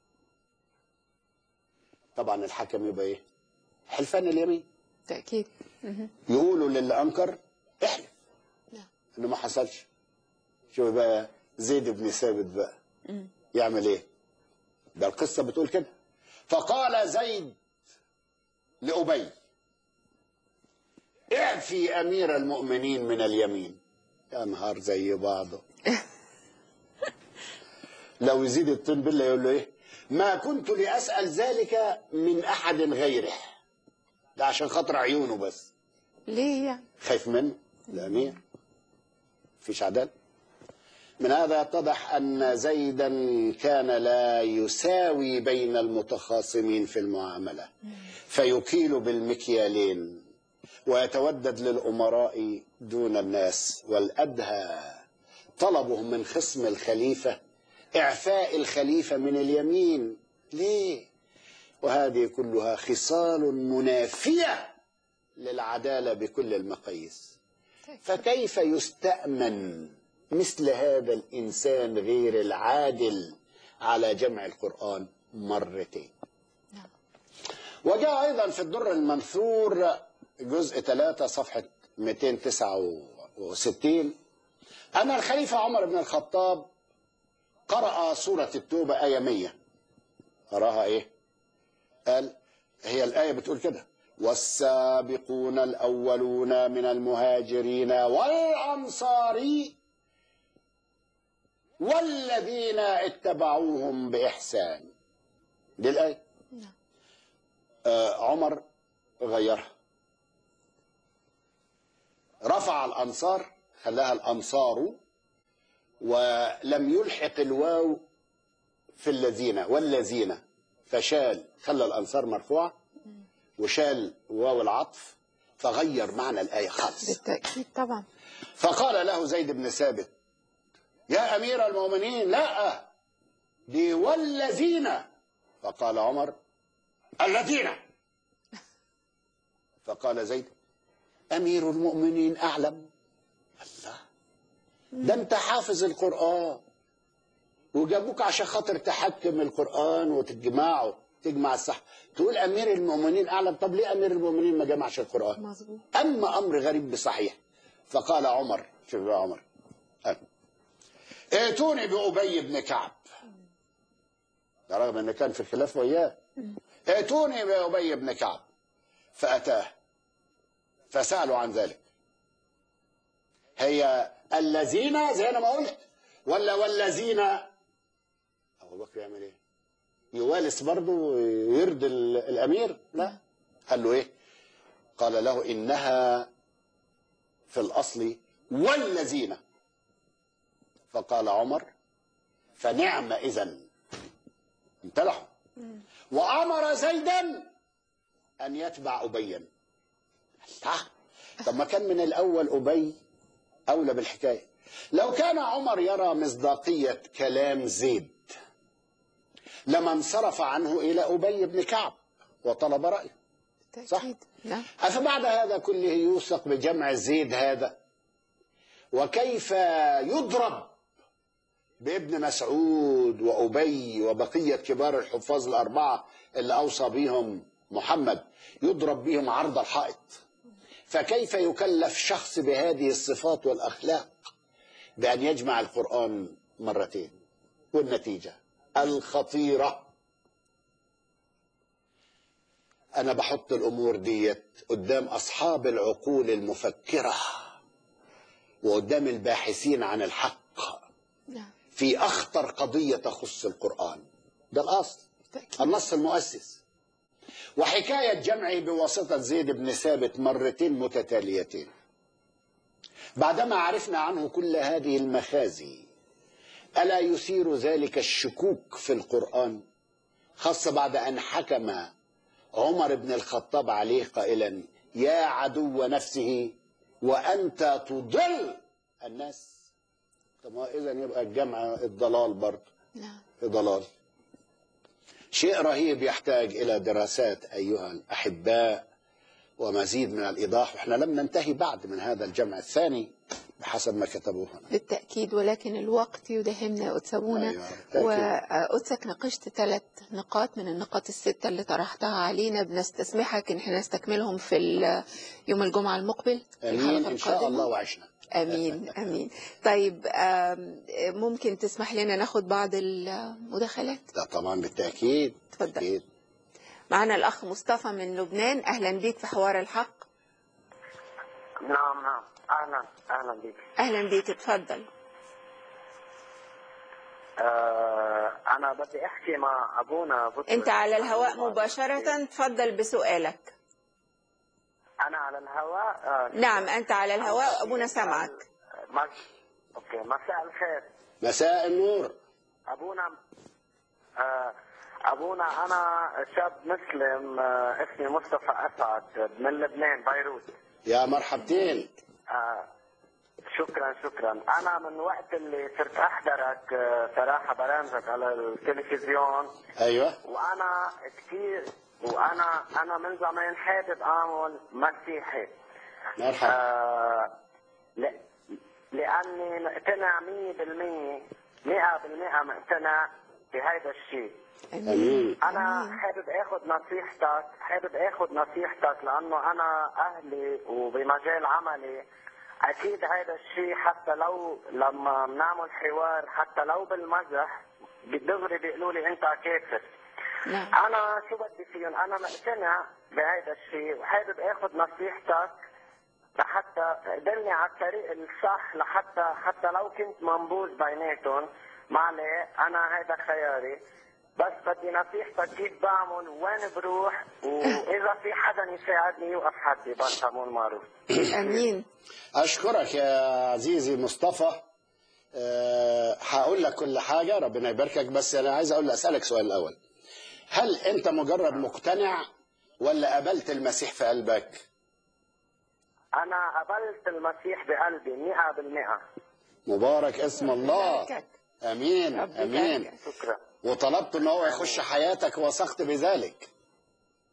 طبعا الحكم يبقى إيه حلفان اليمين تأكيد مهم. يقولوا للي أنكر احلف نعم. إنه ما حصلش شوف بقى زيد بن ثابت بقى يعمل إيه ده القصة بتقول كده فقال زيد لأبي اعفي أمير المؤمنين من اليمين يا نهار زي بعضه لو يزيد الطين بالله يقول له ايه ما كنت لأسأل ذلك من أحد غيره ده عشان خاطر عيونه بس ليه يعني خايف منه الأمير فيش عدالة من هذا يتضح أن زيدا كان لا يساوي بين المتخاصمين في المعاملة فيكيل بالمكيالين ويتودد للأمراء دون الناس والأدهى طلبهم من خصم الخليفة إعفاء الخليفة من اليمين ليه وهذه كلها خصال منافية للعدالة بكل المقاييس فكيف يستأمن مثل هذا الإنسان غير العادل على جمع القرآن مرتين نعم. وجاء أيضا في الدر المنثور جزء 3 صفحة 269 أن الخليفة عمر بن الخطاب قرأ سورة التوبة آية 100 قراها إيه؟ قال هي الآية بتقول كده والسابقون الأولون من المهاجرين والأنصار والذين اتبعوهم بإحسان دي الآية نعم. آه عمر غيرها رفع الأنصار خلاها الأنصار ولم يلحق الواو في الذين والذين فشال خلى الأنصار مرفوعة وشال واو العطف فغير معنى الآية خالص بالتأكيد طبعا فقال له زيد بن ثابت يا أمير المؤمنين لا دي والذين فقال عمر الذين فقال زيد أمير المؤمنين أعلم الله ده انت حافظ القرآن وجابوك عشان خاطر تحكم القرآن وتجمعه تجمع الصح تقول أمير المؤمنين أعلم طب ليه أمير المؤمنين ما جمعش القرآن مظبوط أما أمر غريب بصحيح فقال عمر شوف بقى عمر قال، ائتوني بأبي بن كعب ده رغم أن كان في خلاف وياه ائتوني بأبي بن كعب فأتاه فسألوا عن ذلك هي الذين زي أنا ما قلت ولا والذين أبو بكر يعمل إيه؟ يوالس برضه ويرضي ال- الأمير؟ لا قال له إيه؟ قال له إنها في الأصل والذين فقال عمر فنعم إذا امتلحوا وأمر زيدا أن يتبع أبيا الله طب ما كان من الأول أبي أولى بالحكاية لو كان عمر يرى مصداقية كلام زيد لما انصرف عنه إلى أبي بن كعب وطلب رأيه بالتأكيد نعم أفبعد هذا كله يوثق بجمع زيد هذا وكيف يضرب بابن مسعود وأبي وبقية كبار الحفاظ الأربعة اللي أوصى بهم محمد يضرب بهم عرض الحائط فكيف يكلف شخص بهذه الصفات والأخلاق بأن يجمع القرآن مرتين والنتيجة الخطيرة أنا بحط الأمور ديت قدام أصحاب العقول المفكرة وقدام الباحثين عن الحق نعم في أخطر قضية تخص القرآن ده الأصل بالتأكيد النص المؤسس وحكاية جمعه بواسطة زيد بن ثابت مرتين متتاليتين بعدما عرفنا عنه كل هذه المخازي ألا يثير ذلك الشكوك في القرآن خاصة بعد أن حكم عمر بن الخطاب عليه قائلا يا عدو نفسه وأنت تضل الناس طب إذا يبقى الجمع الضلال برضه نعم ضلال شيء رهيب يحتاج إلى دراسات أيها الأحباء ومزيد من الإيضاح وإحنا لم ننتهي بعد من هذا الجمع الثاني بحسب ما كتبوه هنا بالتأكيد ولكن الوقت يدهمنا يا أتسابونا أيوة، بالتأكيد. وأتسك ناقشت ثلاث نقاط من النقاط الستة اللي طرحتها علينا بنستسمحك إن احنا نستكملهم في ال- يوم الجمعة المقبل في أمين الحلقة إن شاء القادمة. الله وعشنا امين امين طيب آم، ممكن تسمح لنا ناخد بعض المداخلات لا طبعا بالتأكيد اتفضل. بالتأكيد. معنا الاخ مصطفى من لبنان اهلا بيك في حوار الحق نعم نعم اهلا اهلا بك اهلا بيك اتفضل آه انا بدي احكي مع ابونا بطرس انت على الهواء مباشرة تفضل بسؤالك انا على الهواء آه نعم انت على الهواء ابونا سمعك مس... اوكي مساء الخير مساء النور ابونا آه ابونا انا شاب مسلم آه اسمي مصطفى اسعد من لبنان بيروت يا مرحبتين آه شكرا شكرا انا من وقت اللي صرت احضرك آه صراحه برامجك على التلفزيون أيوة وانا كثير وانا انا من زمان حابب اعمل مسيحي مرحبا آه ل- لاني مقتنع 100% 100% مقتنع بهذا الشيء أمين انا حابب اخذ نصيحتك حابب اخذ نصيحتك لانه انا اهلي وبمجال عملي اكيد هذا الشيء حتى لو لما بنعمل حوار حتى لو بالمزح بالدغري بيقولوا لي انت كافر نعم انا شو بدي فيهم انا مقتنع بهذا الشيء وحابب اخذ نصيحتك لحتى تقدرني على الطريق الصح لحتى حتى لو كنت منبوذ بيناتهم ما عليه انا هذا خياري بس بدي نصيحتك كيف بعمل وين بروح واذا في حدا يساعدني يوقف حدي بالقانون معروف امين أشكرك يا عزيزي مصطفى أه هقول لك كل حاجة ربنا يباركك بس أنا عايز أقول أسألك سؤال الأول هل أنت مجرد مقتنع ولا قبلت المسيح في قلبك؟ انا قبلت المسيح بقلبي 100% مبارك اسم الله يباركك. امين رب امين يباركك. شكرا وطلبت ان هو يخش حياتك ووثقت بذلك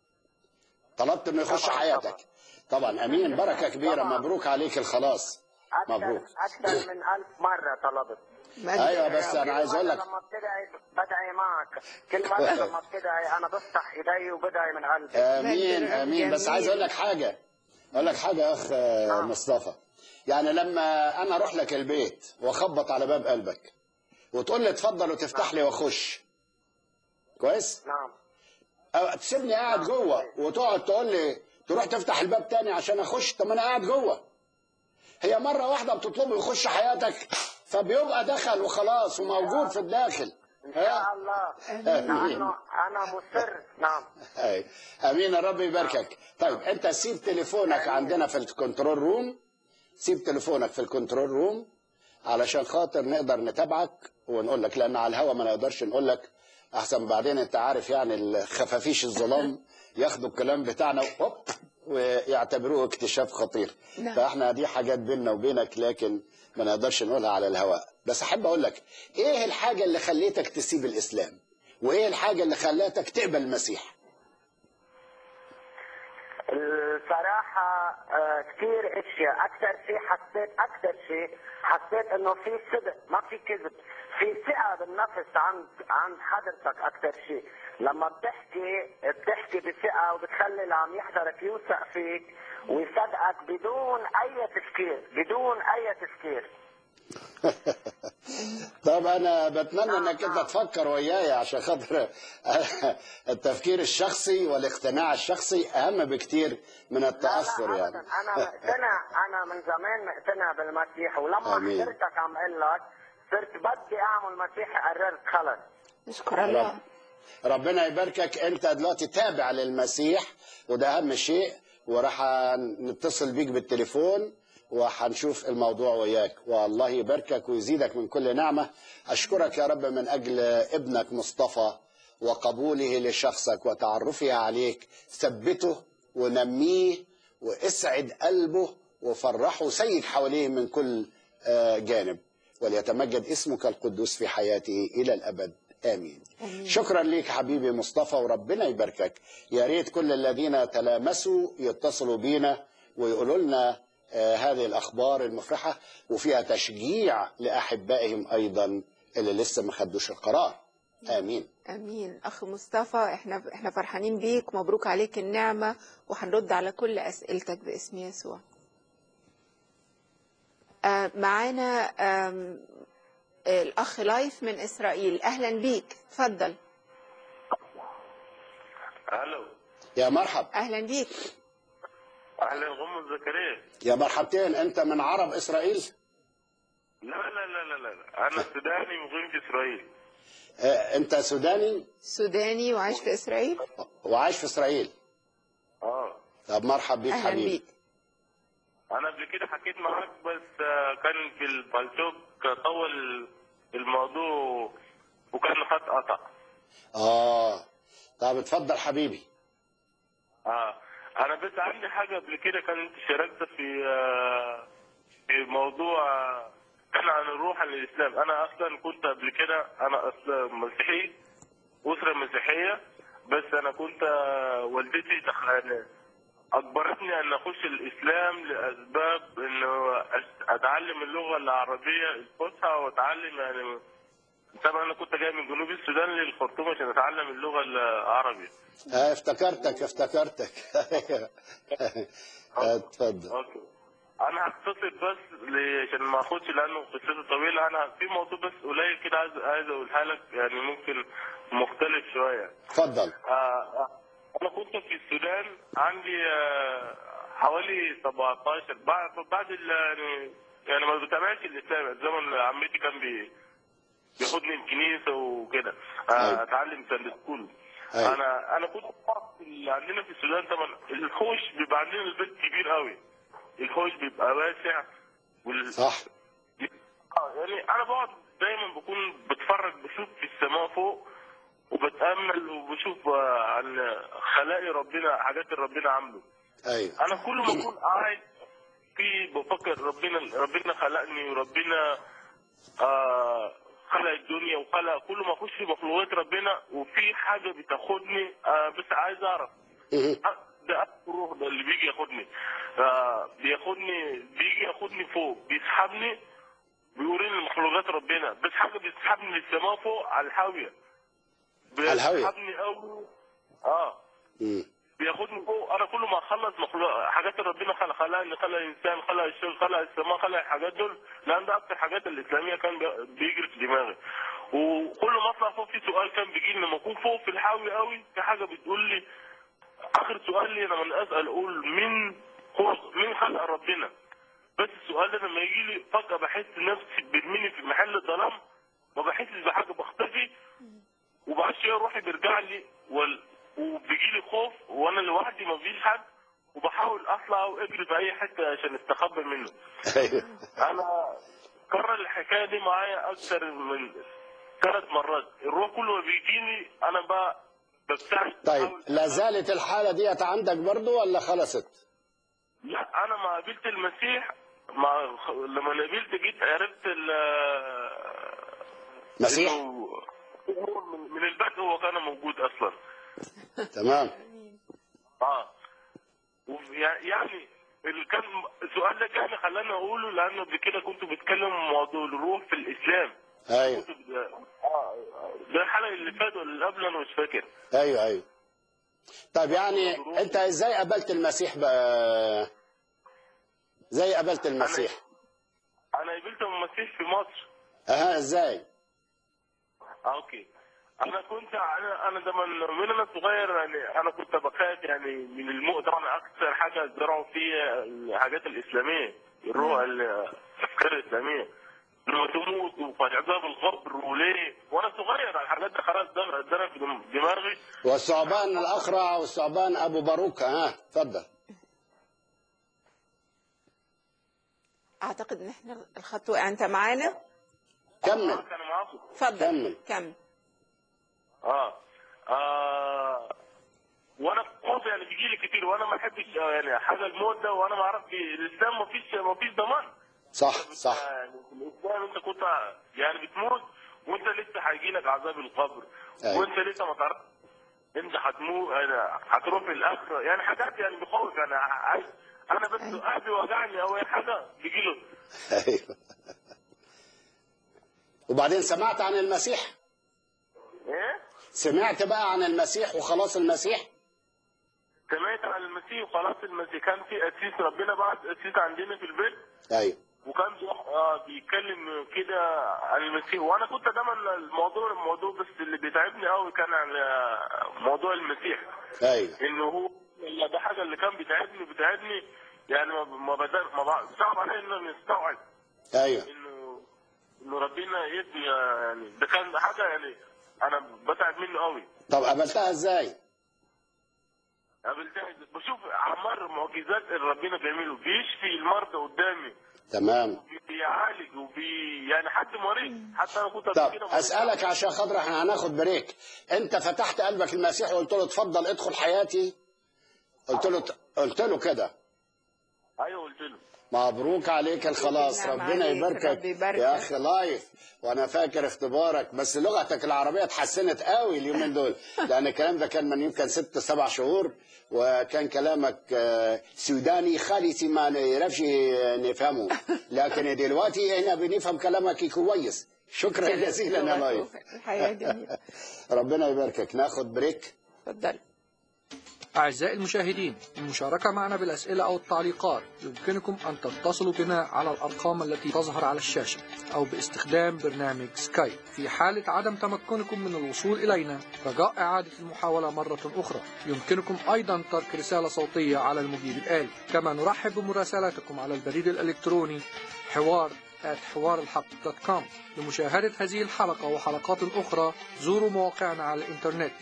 طلبت انه يخش طبعاً، حياتك طبعا امين بركه كبيره طبعاً. مبروك عليك الخلاص مبروك. أكثر أكثر من ألف مرة طلبت مجد أيوة، بس الرب. أنا عايز أقول لك- كل مرة لما بدعي بدعي معك كل مرة لما بدعي أنا بفتح إيدي وبدعي من قلبي امين مجد امين بس جميل. عايز اقول لك حاجه اقول لك حاجه يا اخ آه، نعم. مصطفى يعني لما انا اروح لك البيت واخبط على باب قلبك وتقول لي اتفضل وتفتح لي واخش كويس نعم أو تسيبني قاعد جوه وتقعد تقول لي تروح تفتح الباب تاني عشان اخش طب ما انا قاعد جوه هي مره واحده بتطلبه يخش حياتك فبيبقى دخل وخلاص وموجود في الداخل إن شاء الله لأنه أنا مصر نعم أي. امين الرب يباركك طيب انت سيب تليفونك عندنا في الكنترول روم سيب تليفونك في الكنترول روم علشان خاطر نقدر نتابعك ونقول لك لان على الهوا ما نقدرش نقول لك احسن بعدين انت عارف يعني خفافيش الظلام ياخدوا الكلام بتاعنا هوب ويعتبروه اكتشاف خطير نعم. فاحنا دي حاجات بيننا وبينك لكن ما نقدرش نقولها على الهواء بس احب اقول لك ايه الحاجه اللي خليتك تسيب الاسلام وايه الحاجه اللي خلتك تقبل المسيح الصراحة آه، كثير اشياء اكثر شيء حسيت اكثر شيء حسيت انه في صدق ما في كذب في ثقة بالنفس عند عند حضرتك اكثر شيء لما بتحكي بتحكي بثقة وبتخلي اللي عم يحضرك يوثق فيك ويصدقك بدون اي تفكير بدون اي تفكير طب انا بتمنى انك انت تفكر وياي عشان خاطر التفكير الشخصي والاقتناع الشخصي اهم بكتير من لا التاثر لا يعني ابدا انا مقتنع انا من زمان مقتنع بالمسيح ولما آمين. حضرتك عم اقول لك صرت بدي اعمل مسيحي قررت خلص نشكر الله رب ربنا يباركك انت دلوقتي تابع للمسيح وده اهم شيء وراح نتصل بيك بالتليفون وهنشوف الموضوع وياك والله يباركك ويزيدك من كل نعمة أشكرك يا رب من أجل ابنك مصطفى وقبوله لشخصك وتعرفه عليك ثبته ونميه واسعد قلبه وفرحه سيد حواليه من كل آه، جانب وليتمجد اسمك القدوس في حياته إلى الأبد آمين آمين. شكرا ليك حبيبي مصطفى وربنا يباركك يا ريت كل الذين تلامسوا يتصلوا بينا ويقولوا لنا آه، هذه الأخبار المفرحة وفيها تشجيع لأحبائهم أيضا اللي لسه ما خدوش القرار آمين امين اخ مصطفى احنا احنا فرحانين بيك مبروك عليك النعمه وهنرد على كل اسئلتك باسم يسوع آه، معانا آم، الاخ لايف من اسرائيل اهلا بيك اتفضل الو يا مرحب اهلا بيك اهلا غم زكريا يا مرحبتين أنت من عرب إسرائيل لا لا لا لا لا انا سوداني مقيم في اسرائيل آه، أنت سوداني سوداني وعايش في اسرائيل وعايش في إسرائيل اه طب مرحب بيك اهلا حبيبي بيك انا قبل كده حكيت معاك بس آه، كان في البالتوك طول الموضوع وكان خط قطع آه طب اتفضل حبيبي اه انا بس عندي حاجه قبل كده كان انت شاركت في آه، في موضوع آه، كان عن الروح عن الاسلام انا اصلا كنت قبل كده انا اصلا مسيحي اسره مسيحيه بس انا كنت آه، والدتي دخل اجبرتني ان اخش الاسلام لاسباب انه أس- اتعلم اللغه العربيه الفصحى واتعلم يعني طبعا انا كنت جاي من جنوب السودان للخرطوم عشان اتعلم اللغه العربيه آه افتكرتك افتكرتك آه، اتفضل اوكي انا هختصر بس ل- عشان ما اخدش لانه قصته طويله انا في موضوع بس قليل كده عايز عايز اقولها لك يعني ممكن مختلف شويه اتفضل آه، آه، انا كنت في السودان عندي آه، حوالي 17 بعد بعد ال- يعني يعني ما بتابعش الاسلام الزمن عمتي كان بي بياخدني الكنيسه وكده أيوة. آه، اتعلم ساند سكول أيوة. انا انا كنت بعرف اللي عندنا في السودان طبعا الحوش بيبقى عندنا البيت كبير قوي الحوش بيبقى واسع وال... صح آه، يعني انا بقعد دايما بكون بتفرج بشوف في السماء فوق وبتامل وبشوف آه، عن خلائق ربنا حاجات اللي ربنا عامله ايوه انا كل ما اكون قاعد في بفكر ربنا ربنا خلقني وربنا آه خلق الدنيا وخلق كل ما اخش في مخلوقات ربنا وفي حاجه بتاخدني آه بس عايز اعرف مهم. آه، ده أكتر روح ده اللي بيجي ياخدني آه بياخدني بيجي ياخدني فوق بيسحبني بيوريني مخلوقات ربنا بس حاجه بيسحبني للسماء فوق على الحاويه على الهاوية. بيسحبني قوي اه مم. بياخدني فوق انا كل ما اخلص مخلوق حاجات اللي ربنا خلق خلقني خلق الانسان خلق الشيء خلق السماء خلق الحاجات دول لان ده اكتر حاجات الاسلاميه كان بي- بيجري في دماغي وكل ما اطلع فوق في سؤال كان بيجي لي لما اكون فوق في الحاوي قوي في حاجه بتقول لي اخر سؤال لي لما اسال اقول مين خلق مين خلق ربنا بس السؤال ده لما يجي لي فجاه بحس نفسي برميني في محل الظلام ما بحسش بحاجه بختفي وبعد شويه روحي بيرجع لي وال... وبيجي لي خوف وانا لوحدي ما فيش حد وبحاول اطلع واجري في اي حته عشان استخبى منه ايوه انا كرر الحكايه دي معايا اكتر من ثلاث مرات الروح كل ما بيجيني انا بقى ببتعد طيب بحاول- لا زالت الحالة ديت عندك برضو ولا خلصت لا انا ما قابلت المسيح ما لما قابلت جيت عرفت ال مسيح إنه هو من من البدء هو كان موجود اصلا تمام اه وف- يع- يعني اللي كان السؤال ده كان خلاني اقوله لانه قبل كده كنت بتكلم موضوع الروح في الاسلام ايوه كنت ب- اه ده الحلقه اللي فاتت ولا اللي قبل انا مش فاكر ايوه ايوه طيب يعني انت ازاي قابلت المسيح بقى زي قابلت المسيح انا قابلت المسيح في مصر اها ازاي آه، اوكي انا كنت انا انا ده من من انا صغير يعني انا كنت بخاف يعني من الموت طبعا اكثر حاجه زرعوا فيها الحاجات الاسلاميه الروح الافكار الاسلاميه لما تموت وفي عذاب القبر وليه وانا صغير الحاجات دي خلاص ده ده في دماغي والثعبان الاقرع والثعبان ابو باروكه ها اتفضل اعتقد ان احنا الخط وقع انت معانا كمل كانوا معاكم اتفضل كمل. كمل اه اه وانا خوف يعني بيجي لي كتير وانا ما احبش آه، يعني حاجه الموت ده وانا ما اعرفش الاسلام ما فيش ما فيش ضمان صح صح يعني في الاسلام انت كنت يعني بتموت وانت لسه هيجي لك عذاب القبر أيوة. وانت لسه ما تعرفش انت هتموت يعني هتروح في الاخره يعني حاجات يعني بخوف يعني عايز انا بس قلبي وجعني او اي حاجه بيجي له ايوه وبعدين سمعت عن المسيح ايه سمعت بقى عن المسيح وخلاص المسيح سمعت عن المسيح وخلاص المسيح كان في قسيس ربنا بعت قسيس عندنا في البيت ايوه وكان بي- آه بيتكلم كده عن المسيح وانا كنت دايما الموضوع الموضوع بس اللي بيتعبني قوي كان عن آه، موضوع المسيح ايوه انه هو لا ده حاجه اللي كان بيتعبني بيتعبني يعني ما ما بدأ ما بع- صعب عليا انه نستوعب ايوه انه انه ربنا يدي يعني ده كان حاجه يعني انا بتعب منه قوي طب قابلتها ازاي قابلتها بشوف عمار معجزات اللي ربنا بيعمله بيشفي المرضى قدامي تمام بيعالج وبي يعني حد مريض حتى انا كنت قبل طب كده مريض. اسالك عشان خاطر احنا هناخد بريك انت فتحت قلبك المسيح وقلت له اتفضل ادخل حياتي قلت له قلت له كده ايوه قلت له مبروك عليك الخلاص نعم ربنا عليك، يباركك ربي يباركك. يا اخي لايف وانا فاكر اختبارك بس لغتك العربيه اتحسنت قوي اليومين دول لان الكلام ده كان من يمكن ست سبع شهور وكان كلامك آه، سوداني خالص ما نعرفش نفهمه لكن دلوقتي احنا بنفهم كلامك كويس شكرا جزيلا يا لايف الحياه جميله ربنا يباركك ناخد بريك اتفضل أعزائي المشاهدين للمشاركة معنا بالأسئلة أو التعليقات يمكنكم أن تتصلوا بنا على الأرقام التي تظهر على الشاشة أو باستخدام برنامج سكايب في حالة عدم تمكنكم من الوصول إلينا رجاء إعادة المحاولة مرة أخرى يمكنكم أيضا ترك رسالة صوتية على المجيب الآلي كما نرحب بمراسلاتكم على البريد الإلكتروني حوار حوار الحق دوت كوم لمشاهدة هذه الحلقة وحلقات أخرى زوروا مواقعنا على الإنترنت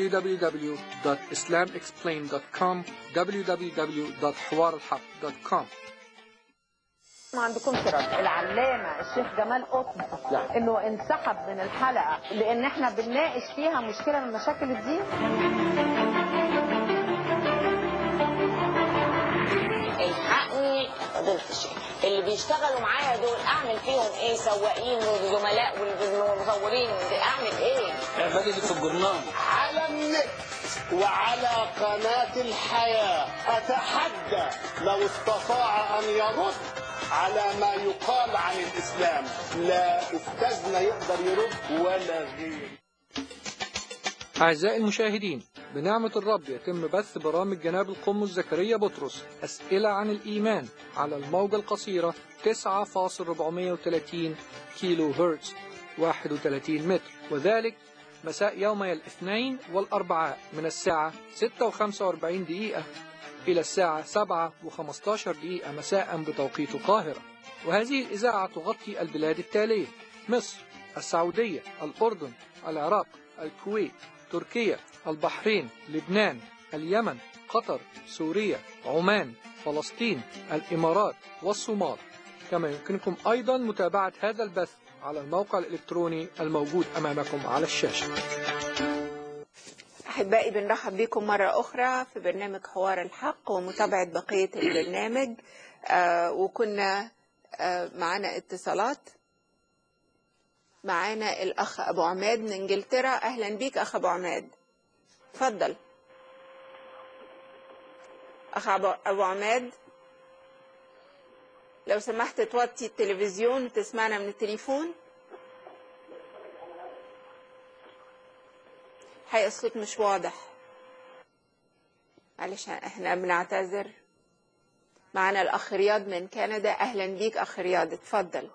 www.islamexplained.com www.حوارالحق.com ما عندكمش رد العلامة الشيخ جمال قطب انه انسحب من الحلقة لان احنا بنناقش فيها مشكلة من مشاكل الدين الحقني فضيلة الشيخ اللي بيشتغلوا معايا دول اعمل فيهم ايه سواقين وزملاء والمصورين اعمل ايه الراجل اللي في الجرنان على النت وعلى قناة الحياة أتحدى لو استطاع أن يرد على ما يقال عن الإسلام لا أستاذنا يقدر يرد ولا غيره أعزائي المشاهدين بنعمة الرب يتم بث برامج جناب القمص زكريا بطرس أسئلة عن الإيمان على الموجة القصيرة 9.430 كيلو هرتز 31 متر وذلك مساء يومي الاثنين والأربعاء من الساعة 6:45 دقيقة إلى الساعة 7:15 دقيقة مساء بتوقيت القاهرة وهذه الإذاعة تغطي البلاد التالية مصر السعودية الأردن العراق الكويت تركيا البحرين لبنان اليمن قطر سوريا عمان فلسطين الإمارات والصومال كما يمكنكم أيضا متابعة هذا البث على الموقع الإلكتروني الموجود أمامكم على الشاشة أحبائي بنرحب بكم مرة أخرى في برنامج حوار الحق ومتابعة بقية البرنامج آه وكنا آه معنا اتصالات معانا الأخ أبو عماد من إنجلترا أهلا بيك أخ أبو عماد تفضل أخ أبو أبو عماد لو سمحت توطي التلفزيون وتسمعنا من التليفون حقيقة الصوت مش واضح معلش احنا بنعتذر معنا الأخ رياض من كندا أهلا بيك أخ رياض اتفضل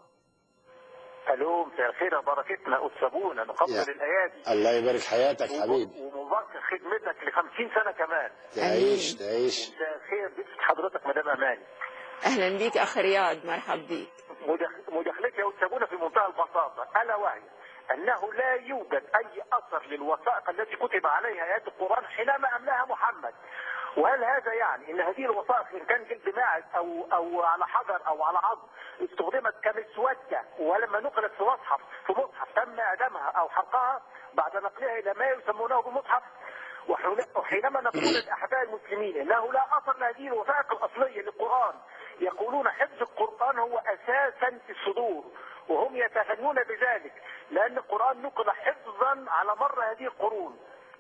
الو مساء الخير يا بركتنا أسابونا نقبل يا. الايادي الله يبارك حياتك حبيبي ومبارك خدمتك ل 50 سنه كمان تعيش تعيش مساء الخير بيت حضرتك مدام اماني أهلا بيك أخ رياض مرحب بيك مداخ- مداخلتي يا أسابونا في منتهى البساطه الا وهي انه لا يوجد اي اثر للوثائق التي كتب عليها ايات القران حينما املاها محمد وهل هذا يعني ان هذه الوثائق ان كان جلد ماعز او او على حجر او على عظم استخدمت كمسوده ولما نقلت في مصحف في مصحف تم اعدامها او حرقها بعد نقلها الى ما يسمونه بمصحف وحين- وحينما نقول لاحباء المسلمين انه لا اثر لهذه الوثائق الاصليه للقران يقولون حفظ القران هو اساسا في الصدور وهم يتغنون بذلك لان القران نقل حفظا على مر هذه القرون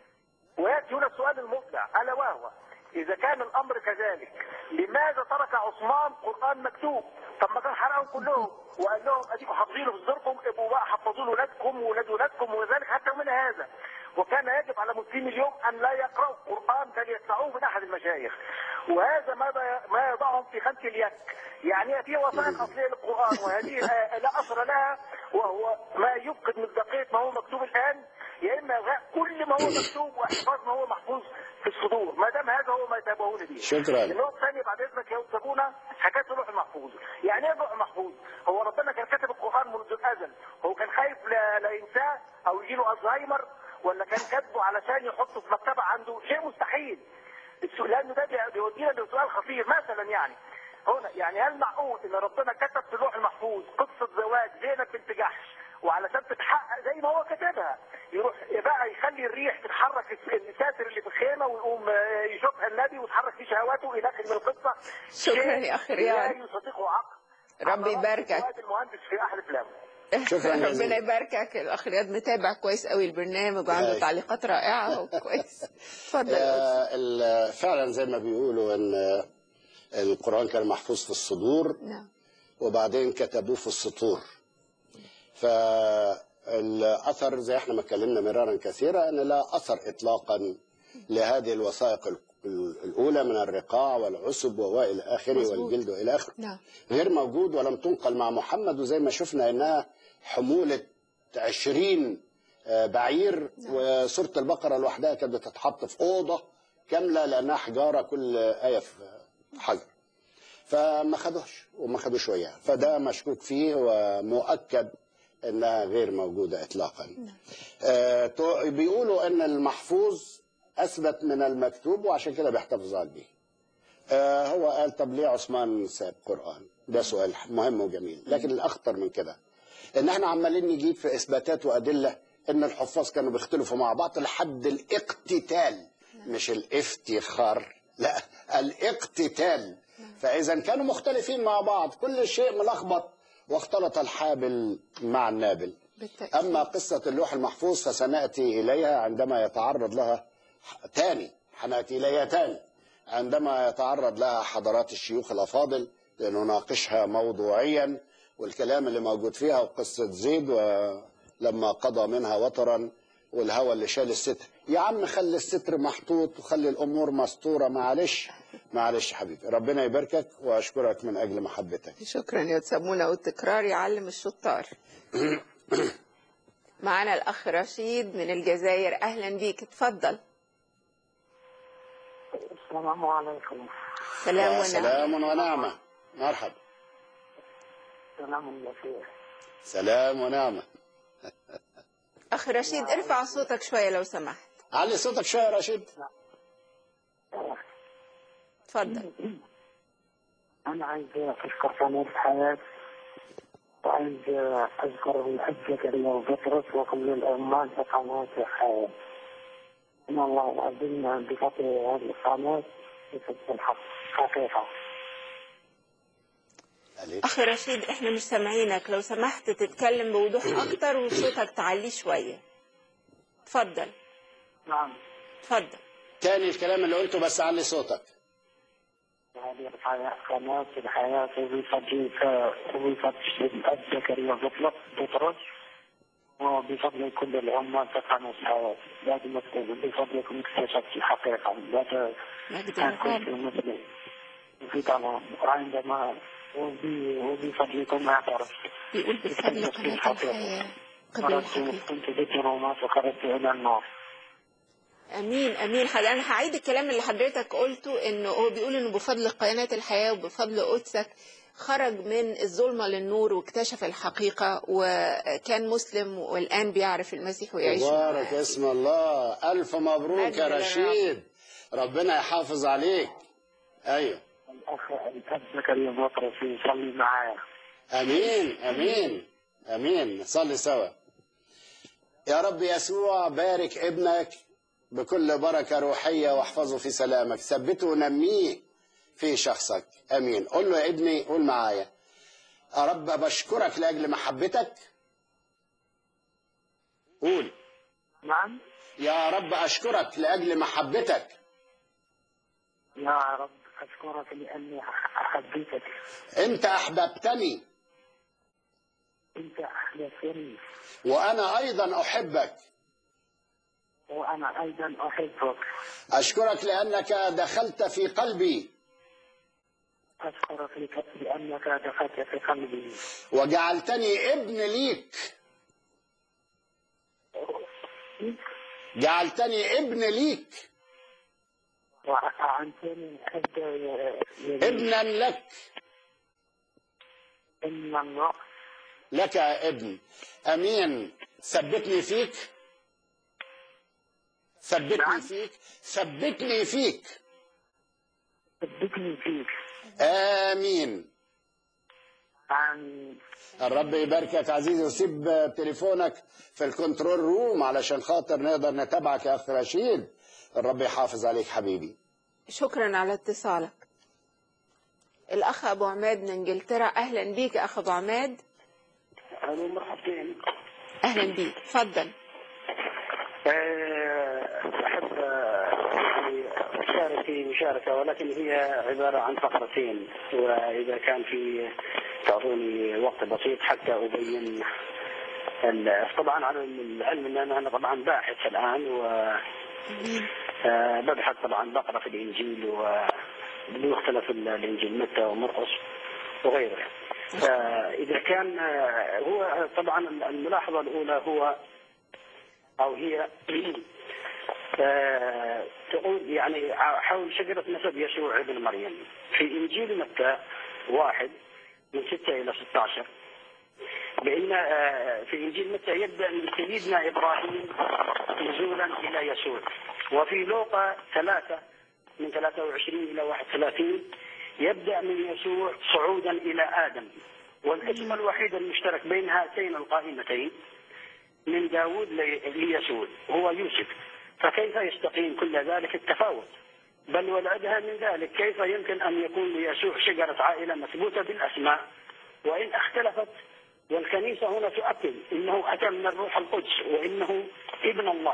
وياتي هنا السؤال المقنع الا وهو اذا كان الامر كذلك لماذا ترك عثمان قران مكتوب طب ما كان حرقهم كلهم وقال لهم اديكم حافظينه في صدوركم ابقوا بقى حفظوا لاولادكم واولاد ولادكم وذلك حتى من هذا وكان يجب على مسلمي اليوم ان لا يقراوا القران بل يسمعوه من احد المشايخ وهذا ما ما يضعهم في خلف اليك يعني في وثائق اصليه للقران وهذه لا- لا اثر لها وهو ما يفقد مصداقيه ما هو مكتوب الان يا اما الغاء كل ما هو مكتوب واحفاظ ما هو محفوظ في الصدور ما دام هذا هو ما يتابعون به شكراً. النقطه الثانيه بعد اذنك يا استاذ ابونا حكايه اللوح المحفوظ يعني ايه اللوح المحفوظ هو ربنا كان كاتب القران منذ الازل هو كان خايف لا, لا ينساه او يجي له الزهايمر ولا كان كاتبه علشان يحطه في مكتبه عنده شيء مستحيل السؤال- لانه ده بي- بيودينا لسؤال خطير مثلا يعني هنا يعني هل معقول ان ربنا كتب في اللوح المحفوظ قصه زواج زينب بنت جحش وعلشان تتحقق زي ما هو كاتبها يروح بقى يخلي الريح تتحرك الس- الساتر اللي في الخيمه ويقوم آه، يشوفها النبي ويتحرك في شهواته الى اخر من القصه شكراً شيء يا أخ رياض. لا يصدقه عقل ربي على رأي يباركك. فؤاد المهندس في احد افلامه شكراً ربنا جزيلاً. يباركك الأخ رياض متابع كويس قوي البرنامج وعنده ماشي. تعليقات رائعة وكويس اتفضل يا أستاذ. آه، ال- فعلا زي ما بيقولوا ان آه، القرآن كان محفوظ في الصدور نعم وبعدين كتبوه في السطور فالأثر زي احنا ما اتكلمنا مرارا كثيرا أن لا أثر إطلاقا لهذه الوثائق ال- ال- الأولى من الرقاع والعسب وإلى آخره مظبوط. والجلد وإلى آخره نعم غير موجود ولم تنقل مع محمد وزي ما شفنا انها حمولة عشرين آه، بعير وسورة البقرة لوحدها كانت بتتحط في أوضة كاملة لأنها حجارة كل آية في حجر فما خدوش وما خدوش وياها فده مشكوك فيه ومؤكد انها غير موجودة اطلاقا آه، تو- بيقولوا ان المحفوظ اثبت من المكتوب وعشان كده بيحتفظ عليه آه، هو قال طب ليه عثمان ساب قرآن ده سؤال مهم وجميل لكن الأخطر من كده إن احنا عمالين نجيب في إثباتات وأدلة إن الحفاظ كانوا بيختلفوا مع بعض لحد الاقتتال مش الافتخار لا الاقتتال فإذا كانوا مختلفين مع بعض كل شيء ملخبط واختلط الحابل مع النابل بالتأكيد. أما قصة اللوح المحفوظ فسنأتي إليها عندما يتعرض لها تاني حنأتي إليها تاني عندما يتعرض لها حضرات الشيوخ الأفاضل لنناقشها موضوعيا والكلام اللي موجود فيها وقصة زيد ولما قضى منها وطرا والهوى اللي شال الستر يا عم خلي الستر محطوط وخلي الأمور مستورة معلش معلش يا حبيبي ربنا يباركك وأشكرك من أجل محبتك شكرا يا تسمونا والتكرار يعلم الشطار معنا الأخ رشيد من الجزائر أهلا بيك اتفضل السلام عليكم سلام يا ونعم سلام ونعمة مرحبا سلام يا شيخ سلام ونعمة أخ رشيد ارفع صوتك شوية لو سمحت علي صوتك شوية يا رشيد اتفضل أنا عايز أشكر قناة الحياة وعايز أذكر الحجة كريمة وبطرس وكل الأمال في قناة الحياة إن الله يعزلنا بفضل هذه القناة بفضل الحق حقيقة علي. أخ رشيد احنا مش سامعينك لو سمحت تتكلم بوضوح أكتر وصوتك تعليه شوية اتفضل نعم اتفضل تاني الكلام اللي قلته بس علي صوتك هذه الحياة قناة الحياة بفضل وبفضل الأب زكريا بطلق بطرس وبفضل كل العمال في قناة الحياة لازم أكتب بفضلكم اكتشفت الحقيقة لا مجد كان كنت الرب مثلي في طبعا وعندما وب- وبفضلكم اعترف بيقول بفضل قناة الحياة قبل خرجت الحقيقة كنت ذكر وما فخرجت إلى النار امين امين حد انا هعيد الكلام اللي حضرتك قلته انه هو بيقول انه بفضل قناه الحياه وبفضل قدسك خرج من الظلمه للنور واكتشف الحقيقه وكان مسلم والان بيعرف المسيح ويعيش مبارك معاه. اسم الله ألف مبروك مجد يا للرب. رشيد ربنا يحافظ عليك أيوه الأخ الأب زكريا بطرس يصلي معايا أمين أمين أمين نصلي سوا يا رب يسوع بارك ابنك بكل بركة روحية واحفظه في سلامك ثبته ونميه في شخصك أمين قول له يا ابني قول معايا يا رب بشكرك لأجل محبتك قول نعم يا رب أشكرك لأجل محبتك يا رب أشكرك لأني أحبيتك أنت أحببتني أنت أحدثني وأنا أيضا أحبك وأنا أيضا أحبك أشكرك لأنك دخلت في قلبي أشكرك لك لأنك دخلت في قلبي وجعلتني ابن ليك جعلتني ابن ليك وأعنتني أد ابنا لك إن الله لك يا ابن امين ثبتني فيك ثبتني نعم. فيك ثبتني فيك ثبتني فيك امين عن الرب يباركك عزيزي وسيب تليفونك في الكنترول روم علشان خاطر نقدر نتابعك يا اخ رشيد الرب يحافظ عليك حبيبي شكرا على اتصالك الاخ ابو عماد من انجلترا اهلا بيك يا اخ ابو عماد أهلا مرحبتين اهلا بيك اتفضل أحب يعني أشارك في مشاركة ولكن هي عبارة عن فقرتين وإذا كان في تعطوني وقت بسيط حتى أبين ال- طبعا على العلم ان انا أنا طبعا باحث الان و آه، ببحث طبعا بقرا في الانجيل وبمختلف ال- الانجيل متى ومرقس وغيره فاذا كان آه، هو طبعا الملاحظه الاولى هو او هي آه، تقول يعني حول شجرة نسب يسوع ابن مريم في إنجيل متى واحد من ستة إلى 16 بأن آه، في إنجيل متى يبدأ من سيدنا إبراهيم نزولا إلى يسوع وفي لوقا ثلاثة من 23 إلى 31 يبدأ من يسوع صعودا إلى آدم والاسم الوحيد المشترك بين هاتين القائمتين من داود لي- ليسوع هو يوسف فكيف يستقيم كل ذلك التفاوت بل والأدهى من ذلك كيف يمكن أن يكون ليسوع شجرة عائلة مثبوتة بالأسماء وإن اختلفت والكنيسة هنا تؤكد إنه أتى من الروح القدس وإنه ابن الله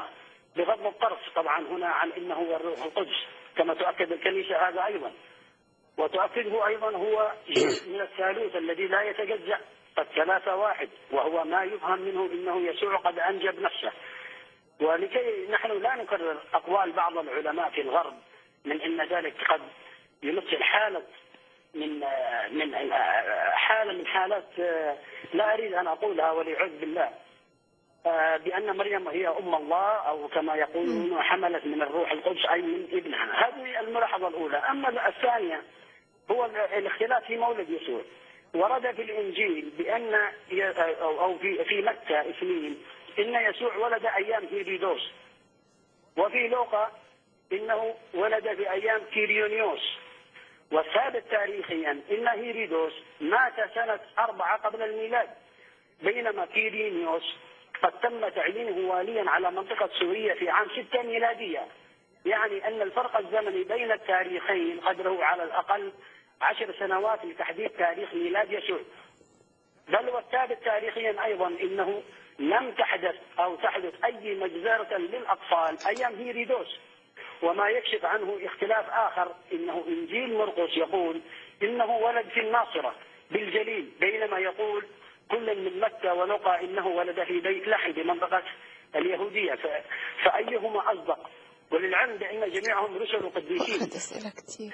بغض الطرف طبعا هنا عن انه هو الروح القدس كما تؤكد الكنيسه هذا ايضا وتؤكده ايضا هو جزء من الثالوث الذي لا يتجزا الثلاثه واحد وهو ما يفهم منه انه يسوع قد انجب نفسه ولكي نحن لا نكرر اقوال بعض العلماء في الغرب من ان ذلك قد يمثل حاله من من حاله من حالات لا اريد ان اقولها والعياذ بالله آه، بأن مريم هي أم الله أو كما يقولون حملت من الروح القدس أي من ابنها هذه الملاحظة الأولى أما الثانية هو ال- الاختلاف في مولد يسوع ورد في الإنجيل بأن ي- أو أو في في متى اثنين إن يسوع ولد أيام هيرودوس وفي لوقا إنه ولد في أيام كيريونيوس والثابت تاريخيا إن هيرودوس مات سنة أربعة قبل الميلاد بينما كيرينيوس قد تم تعيينه واليا على منطقة سوريا في عام ستة ميلادية يعني أن الفرق الزمني بين التاريخين قدره على الأقل عشر سنوات لتحديد تاريخ ميلاد يسوع بل والثابت تاريخيا أيضا إنه لم تحدث أو تحدث أي مجزرة للأطفال أيام هيرودوس وما يكشف عنه اختلاف آخر إنه إنجيل مرقس يقول إنه ولد في الناصرة بالجليل بينما يقول كل من مكة ولقى إنه ولد في بيت لحم بمنطقة اليهودية ف- فأيهما أصدق وللعلم بأن جميعهم رسل قديسين واخد أسئلة كتير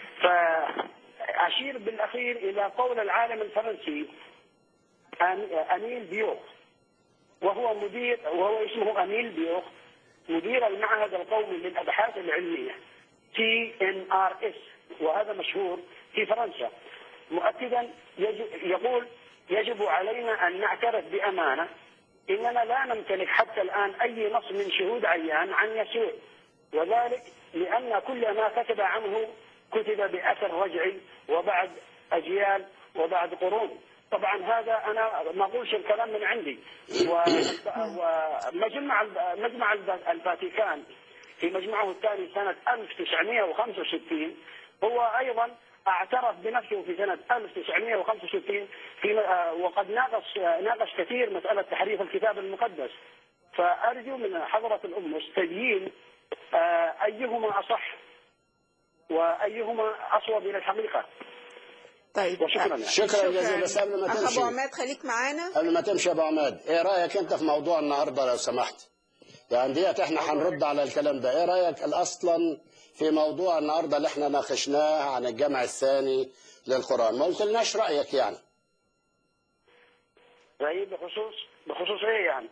فأشير بالأخير إلى قول العالم الفرنسي أم- أميل بيوخ وهو مدير وهو اسمه أميل بيوخ مدير المعهد القومي للأبحاث العلمية تي ان ار اس وهذا مشهور في فرنسا مؤكدا يجب يقول يجب علينا أن نعترف بأمانة إننا لا نمتلك حتى الآن أي نص من شهود عيان عن يسوع وذلك لأن كل ما كتب عنه كتب بأثر رجعي وبعد أجيال وبعد قرون طبعا هذا أنا ما أقولش الكلام من عندي و- ومجمع مجمع الفاتيكان في مجمعه الثاني سنة 1965 هو أيضا اعترف بنفسه في سنة 1965 في آه، وقد ناقش آه، ناقش كثير مسألة تحريف الكتاب المقدس فأرجو من حضرة الأمس تبيين آه، أيهما أصح وأيهما أصوب إلى الحقيقة طيب وشكرا يعني. شكرا جزيلا بس قبل ما أخ تمشي أبو عماد خليك معانا قبل ما تمشي يا ابو عماد ايه رايك انت في موضوع النهارده لو سمحت يعني ديت احنا هنرد على الكلام ده ايه رايك اصلا في موضوع النهارده اللي احنا ناقشناه عن الجمع الثاني للقران ما قلتلناش رايك يعني رأيي بخصوص بخصوص إيه يعني؟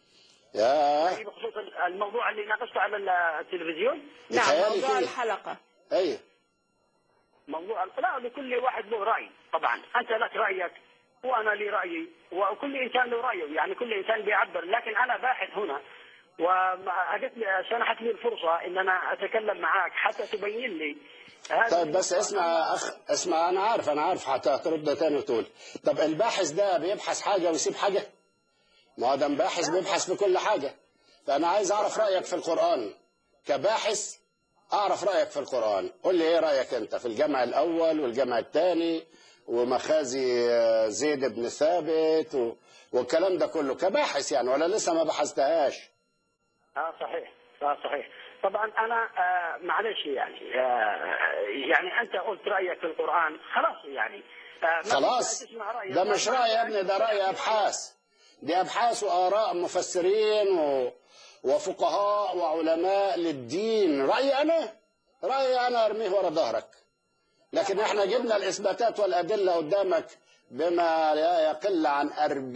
يا رأيي بخصوص الموضوع اللي ناقشته على التلفزيون نعم بيتهيألي موضوع فيه. الحلقة ايه موضوع لا لكل واحد له رأي طبعا أنت لك رأيك وأنا لي رأيي وكل إنسان له رأيه يعني كل إنسان بيعبر لكن أنا باحث هنا وأجت لي سنحت لي الفرصة إن أنا أتكلم معك حتى تبين لي هذه طيب بس النقطة. اسمع اخ اسمع انا عارف انا عارف حتى هترد تاني وتقول طب الباحث ده بيبحث حاجه ويسيب حاجه ما هو ده باحث بيبحث في كل حاجه فانا عايز اعرف رايك في القران كباحث اعرف رايك في القران قول لي ايه رايك انت في الجمع الاول والجمع الثاني ومخازي آه، زيد بن ثابت و... والكلام ده كله كباحث يعني ولا لسه ما بحثتهاش اه صحيح اه صحيح طبعا انا آه معلش يعني آه يعني انت قلت رايك في القران خلاص يعني آه ما خلاص تسمع رأيي. ده مش رأي يا ابني ده رأي أبحاث دي أبحاث وآراء مفسرين و... وفقهاء وعلماء للدين رأيي أنا رأيي أنا أرميه ورا ظهرك لكن احنا جبنا الإثباتات والأدلة قدامك بما لا يقل عن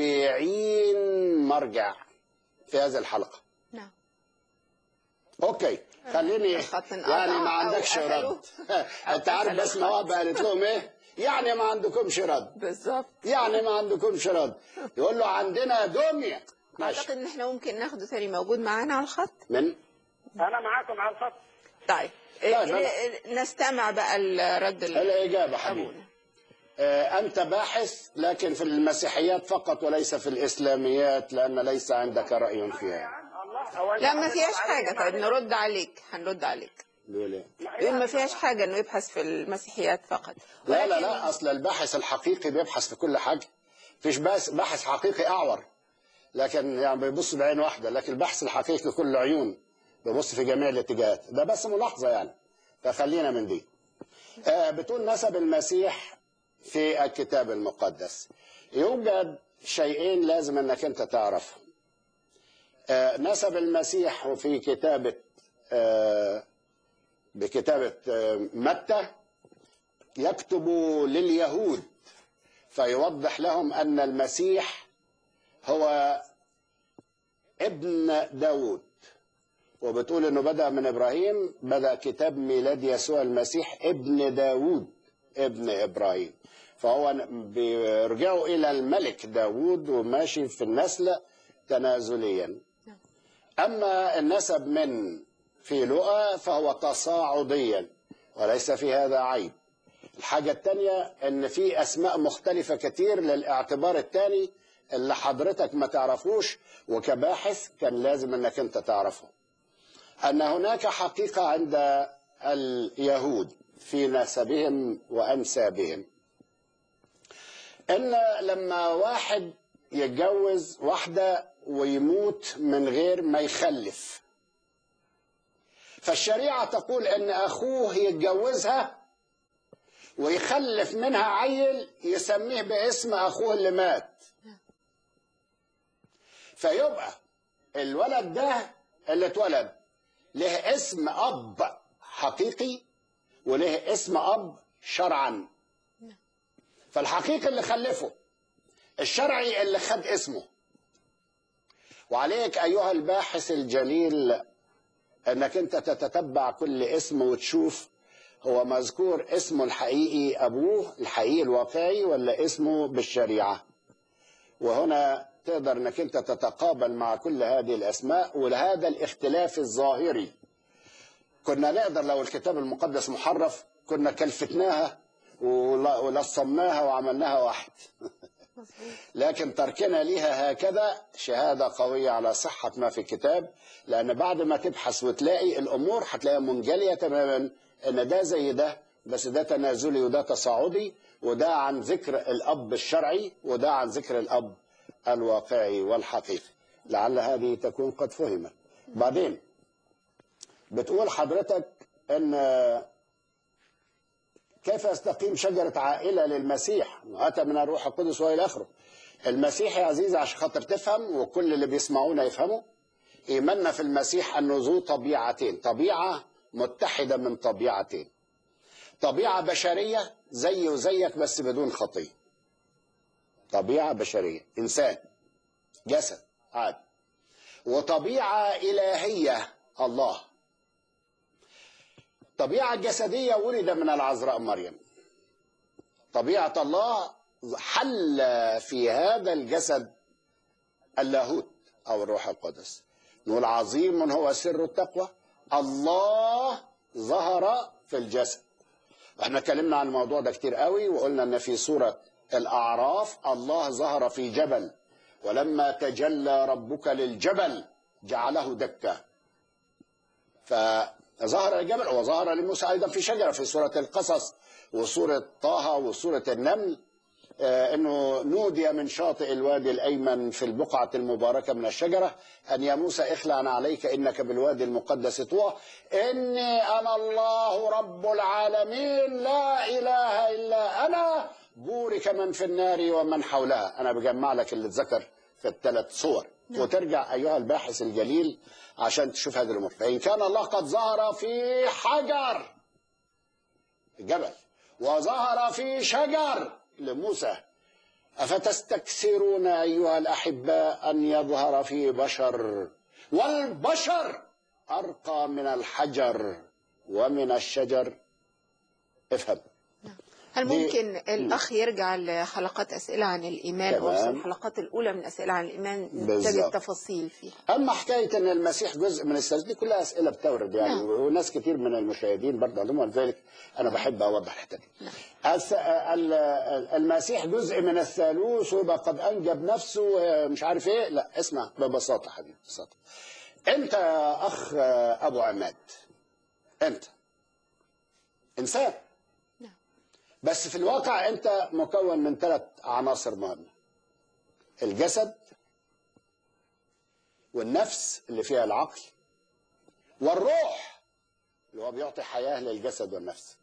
أربعين مرجع في هذه الحلقة نعم أوكي خليني الخط انقطع يعني ما أو عندكش قفلوا. رد أنت عارف قفلوا بس نواب قالت لهم إيه يعني ما عندكمش رد بالظبط يعني ما عندكمش رد يقول له عندنا دمية ماشي أعتقد إن إحنا ممكن ناخده تاني موجود معانا على الخط من انا معاكم على الخط طيب طيب، إيه- نستمع بقى الرد ال- الإجابة حبيبي أبونا آه، أنت باحث لكن في المسيحيات فقط وليس في الإسلاميات لأن ليس عندك رأي فيها الله أو لا ما فيهاش حاجة طيب نرد عليك هنرد عليك بيقول إيه؟ يقول ما فيهاش حاجة إنه يبحث في المسيحيات فقط لا لا ولكن- لا أصل الباحث الحقيقي بيبحث في كل حاجة فيش بس باحث حقيقي أعور لكن يعني بيبص بعين واحدة لكن البحث الحقيقي كله عيون ببص في جميع الاتجاهات ده بس ملاحظة يعني فخلينا من دي آه، بتقول نسب المسيح في الكتاب المقدس يوجد شيئين لازم انك انت تعرفهم آه، نسب المسيح في كتابة آه، بكتابة آه، متى يكتب لليهود فيوضح لهم أن المسيح هو ابن داود وبتقول انه بدأ من ابراهيم بدأ كتاب ميلاد يسوع المسيح ابن داود ابن ابراهيم فهو بيرجعوا الى الملك داود وماشي في النسل تنازليا اما النسب من في لقى فهو تصاعديا وليس في هذا عيب الحاجة التانية ان في اسماء مختلفة كتير للاعتبار التاني اللي حضرتك ما تعرفوش وكباحث كان لازم انك انت تعرفه ان هناك حقيقة عند اليهود في نسبهم وانسابهم ان لما واحد يتجوز واحدة ويموت من غير ما يخلف فالشريعة تقول ان اخوه يتجوزها ويخلف منها عيل يسميه باسم اخوه اللي مات فيبقى الولد ده اللي اتولد له اسم اب حقيقي وله اسم اب شرعا فالحقيقي اللي خلفه الشرعي اللي خد اسمه وعليك ايها الباحث الجليل انك انت تتتبع كل اسم وتشوف هو مذكور اسمه الحقيقي ابوه الحقيقي الواقعي ولا اسمه بالشريعه وهنا تقدر انك انت تتقابل مع كل هذه الاسماء ولهذا الاختلاف الظاهري كنا نقدر لو الكتاب المقدس محرف كنا كلفتناها ول- ولصمناها وعملناها واحد لكن تركنا ليها هكذا شهادة قوية على صحة ما في الكتاب لأن بعد ما تبحث وتلاقي الأمور هتلاقيها منجلية تماما إن ده زي ده بس ده تنازلي وده تصاعدي وده عن ذكر الأب الشرعي وده عن ذكر الأب الواقعي والحقيقي لعل هذه تكون قد فهمت بعدين بتقول حضرتك ان كيف يستقيم شجرة عائلة للمسيح أتى من الروح القدس وإلى آخره المسيح يا عزيزي عشان خاطر تفهم وكل اللي بيسمعونا يفهموا إيماننا في المسيح أنه ذو طبيعتين طبيعة متحدة من طبيعتين طبيعة بشرية زي وزيك بس بدون خطية طبيعة بشرية إنسان جسد عادي وطبيعة إلهية الله طبيعة جسدية ولد من العذراء مريم طبيعة الله حل في هذا الجسد اللاهوت أو الروح القدس نقول عظيم هو سر التقوى الله ظهر في الجسد واحنا اتكلمنا عن الموضوع ده كتير قوي وقلنا ان في سورة الأعراف الله ظهر في جبل ولما تجلى ربك للجبل جعله دكا فظهر الجبل وظهر لموسى أيضا في شجرة في سورة القصص وسورة طه وسورة النمل آه، انه نودي من شاطئ الوادي الايمن في البقعه المباركه من الشجره ان يا موسى اخلع عليك انك بالوادي المقدس طوى اني انا الله رب العالمين لا اله الا انا بورك من في النار ومن حولها انا بجمع لك اللي اتذكر في الثلاث صور وترجع ايها الباحث الجليل عشان تشوف هذه الامور فان كان الله قد ظهر في حجر جبل وظهر في شجر لموسى أفتستكثرون أيها الأحباء أن يظهر في بشر والبشر أرقى من الحجر ومن الشجر افهم هل دي- ممكن الأخ يرجع لحلقات أسئلة عن الإيمان أو تمام. الحلقات الأولى من أسئلة عن الإيمان بالظبط. تجد تفاصيل فيها أما حكاية أن المسيح جزء من الثالوث دي كلها أسئلة بتورد يعني نعم. وناس كتير من المشاهدين برضه عندهم ولذلك أنا بحب أوضح الحتة دي الس- ال- المسيح جزء من الثالوث ويبقى قد أنجب نفسه آه، مش عارف إيه لا اسمع ببساطة حبيبي ببساطة أنت يا أخ آه، أبو عماد أنت إنسان بس في الواقع أنت مكون من ثلاث عناصر مهمة الجسد والنفس اللي فيها العقل والروح اللي هو بيعطي حياة للجسد والنفس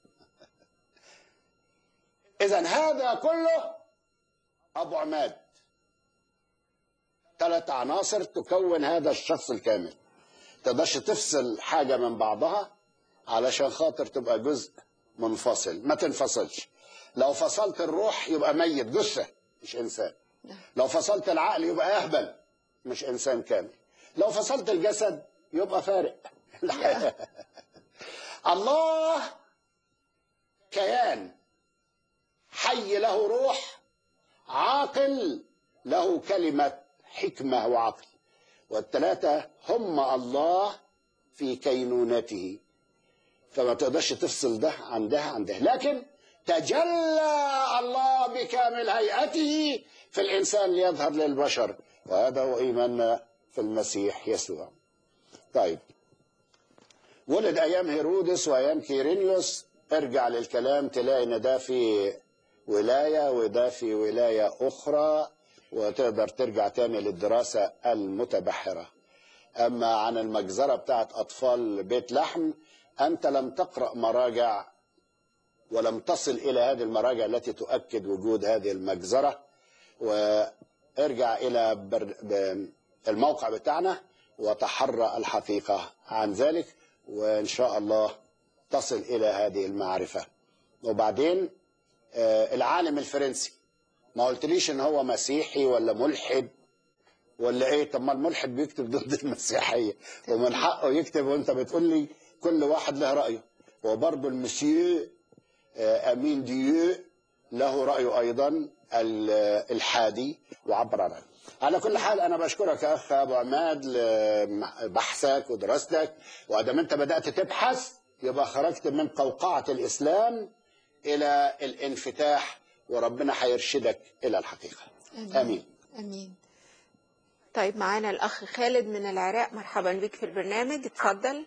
إذا هذا كله أبو عماد ثلاث عناصر تكون هذا الشخص الكامل تقدرش تفصل حاجة من بعضها علشان خاطر تبقى جزء منفصل ما تنفصلش لو فصلت الروح يبقى ميت جثة مش إنسان لو فصلت العقل يبقى أهبل مش إنسان كامل لو فصلت الجسد يبقى فارق الله كيان حي له روح عاقل له كلمة حكمة وعقل والثلاثة هم الله في كينونته فما تقدرش تفصل ده عن ده عن ده لكن تجلى الله بكامل هيئته في الإنسان ليظهر للبشر وهذا هو إيماننا في المسيح يسوع طيب ولد أيام هيرودس وأيام كيرينيوس ارجع للكلام تلاقي إن ده في ولاية وده في ولاية أخرى وتقدر ترجع تاني للدراسة المتبحرة أما عن المجزرة بتاعت أطفال بيت لحم أنت لم تقرأ مراجع ولم تصل إلى هذه المراجع التي تؤكد وجود هذه المجزرة وارجع إلى بر... ب- الموقع بتاعنا وتحرى الحقيقة عن ذلك وإن شاء الله تصل إلى هذه المعرفة وبعدين آه، العالم الفرنسي ما قلتليش ان هو مسيحي ولا ملحد ولا ايه طب ما الملحد بيكتب ضد المسيحيه ومن حقه يكتب وانت بتقول لي كل واحد له رايه وبرضه المسيو آه، امين ديو له رايه ايضا ال- الحادي وعبر عنه على كل حال انا بشكرك يا اخ ابو عماد لبحثك ودراستك وادام انت بدات تبحث يبقى خرجت من قوقعه الاسلام الى الانفتاح وربنا هيرشدك الى الحقيقه امين امين طيب معانا الاخ خالد من العراق مرحبا بك في البرنامج اتفضل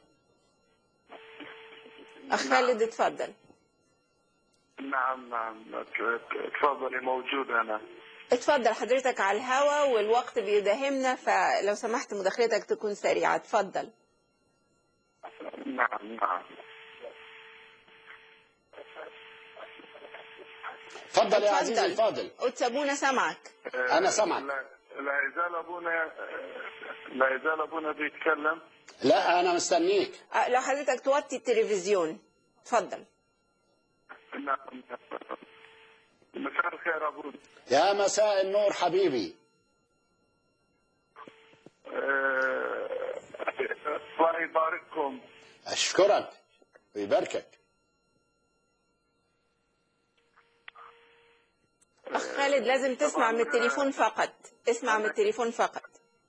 اخ خالد اتفضل نعم نعم تفضلي موجود أنا اتفضل حضرتك على الهوا والوقت بيداهمنا فلو سمحت مداخلتك تكون سريعة اتفضل نعم نعم اتفضل يا عزيزي الفاضل أتسابونا سمعك أنا سامعك. لا, لا يزال أبونا لا يزال أبونا بيتكلم لا انا مستنيك أه، لو حضرتك توطي التلفزيون اتفضل نعم مساء الخير أبونا يا مساء النور حبيبي آه، الله يبارككم اشكرك ويباركك أخ خالد لازم تسمع من التليفون فقط اسمع من التليفون فقط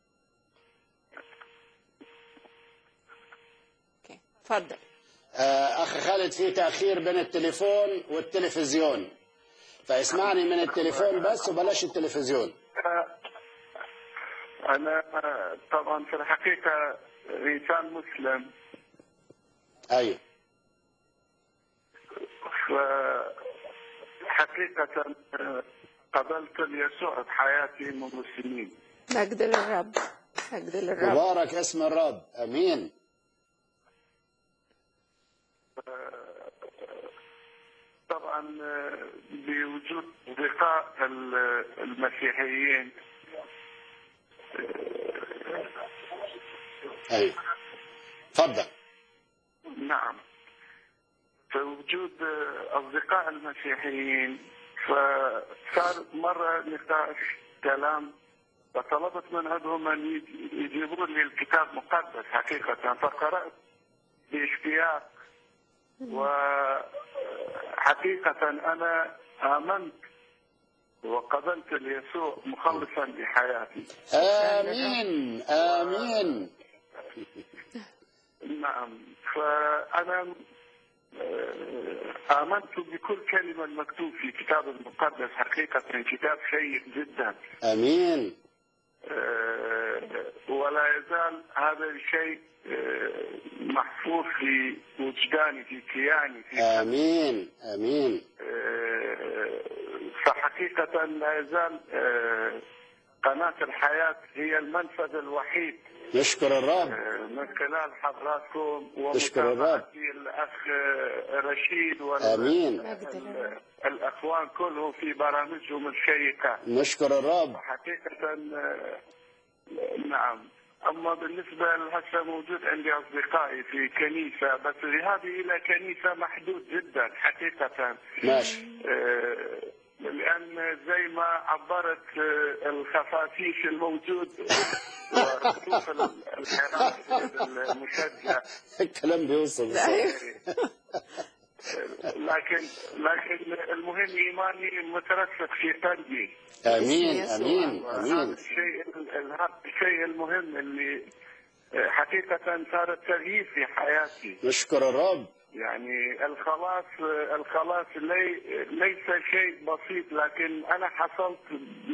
اوكي اتفضل آه، اخ خالد في تاخير بين التليفون والتلفزيون فاسمعني من التليفون بس وبلاش التلفزيون أنا طبعا في الحقيقة إنسان مسلم ايوه فحقيقة قبلت يسوع بحياتي منذ سنين مجد للرب مجد للرب مبارك اسم الرب امين طبعا بوجود لقاء المسيحيين ايوه اتفضل نعم في وجود أصدقاء المسيحيين فصار مرة نقاش كلام فطلبت من عندهم أن يج- يجيبوا لي الكتاب مقدس حقيقة فقرأت باشتياق وحقيقة أنا آمنت وقبلت يسوع مخلصا لحياتي امين امين نعم فأنا آه، آمنت بكل كلمة مكتوب في الكتاب المقدس حقيقة كتاب شيق جدا امين آه، ولا يزال هذا الشيء آه، محفوظ في وجداني في كياني في امين امين آه، فحقيقة لا يزال آه، قناة الحياة هي المنفذ الوحيد نشكر الرب من خلال حضراتكم نشكر الرب. ومتابعتي الأخ رشيد وال آمين. ال- الأخوان كلهم في برامجهم الشيقة نشكر الرب حقيقة آه، نعم أما بالنسبة لهسه موجود عندي أصدقائي في كنيسة بس ذهابي إلى كنيسة محدود جدا حقيقة ماشي آه، لأن زي ما عبرت آه، الخفافيش الموجود ورصوف الحراك المشجع الكلام بيوصل لكن لكن المهم إيماني مترسخ في قلبي امين امين هذا امين الشيء هذا الشيء المهم اللي آه، حقيقة صار التغيير في حياتي نشكر الرب يعني الخلاص الخلاص لي ليس شيء بسيط لكن انا حصلت ب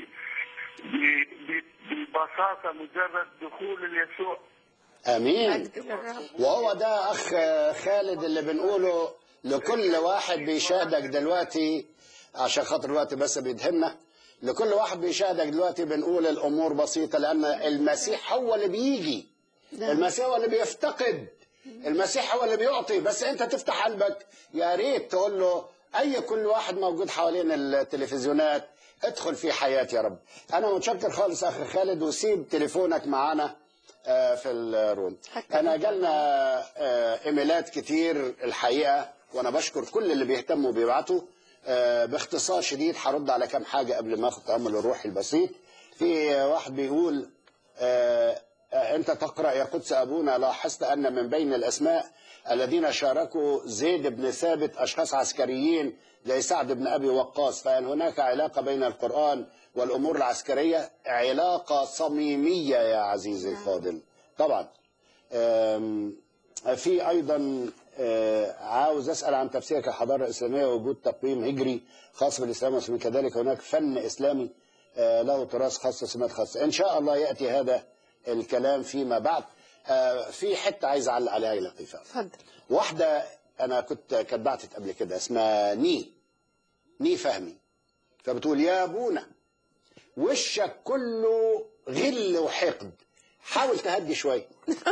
ب- ب- ببساطه مجرد دخول اليسوع امين وهو ده اخ خالد اللي بنقوله لكل واحد بيشاهدك دلوقتي عشان خاطر الوقت بس بيدهمنا لكل واحد بيشاهدك دلوقتي بنقول الامور بسيطه لان المسيح هو اللي بيجي المسيح هو اللي بيفتقد المسيح هو اللي بيعطي بس انت تفتح قلبك يا ريت تقول له اي كل واحد موجود حوالين التلفزيونات ادخل في حياتي يا رب انا متشكر خالص اخ خالد وسيب تليفونك معانا آه، في الروم انا جالنا آه، ايميلات كتير الحقيقه وانا بشكر كل اللي بيهتموا بيبعتوا آه، باختصار شديد هرد على كام حاجه قبل ما اخد تامل الروحي البسيط في واحد بيقول آه، آه، انت تقرا يا قدس ابونا لاحظت ان من بين الاسماء الذين شاركوا زيد بن ثابت اشخاص عسكريين زي سعد بن ابي وقاص فهل هناك علاقه بين القران والامور العسكريه علاقه صميميه يا عزيزي الفاضل طبعا آم، في ايضا آه، عاوز اسال عن تفسيرك الحضاره الاسلاميه وجود تقويم هجري خاص بالاسلام والمسلمين كذلك هناك فن اسلامي آه، له تراث خاص وسمات خاصه ان شاء الله ياتي هذا الكلام فيما بعد آه، في حته عايز اعلق عليها يا لطيفه اتفضل واحده انا كنت كانت بعتت قبل كده اسمها ني ني فهمي فبتقول يا ابونا وشك كله غل وحقد حاول تهدي شويه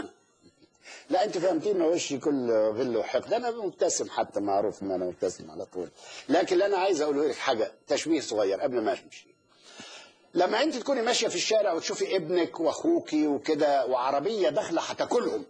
لا انت فهمتيني وشي كله غل وحقد انا مبتسم حتى معروف ان انا مبتسم على طول لكن اللي انا عايز اقوله لك حاجه تشبيه صغير قبل ما امشي لما انت تكوني ماشيه في الشارع وتشوفي ابنك واخوكي وكده وعربيه داخله هتاكلهم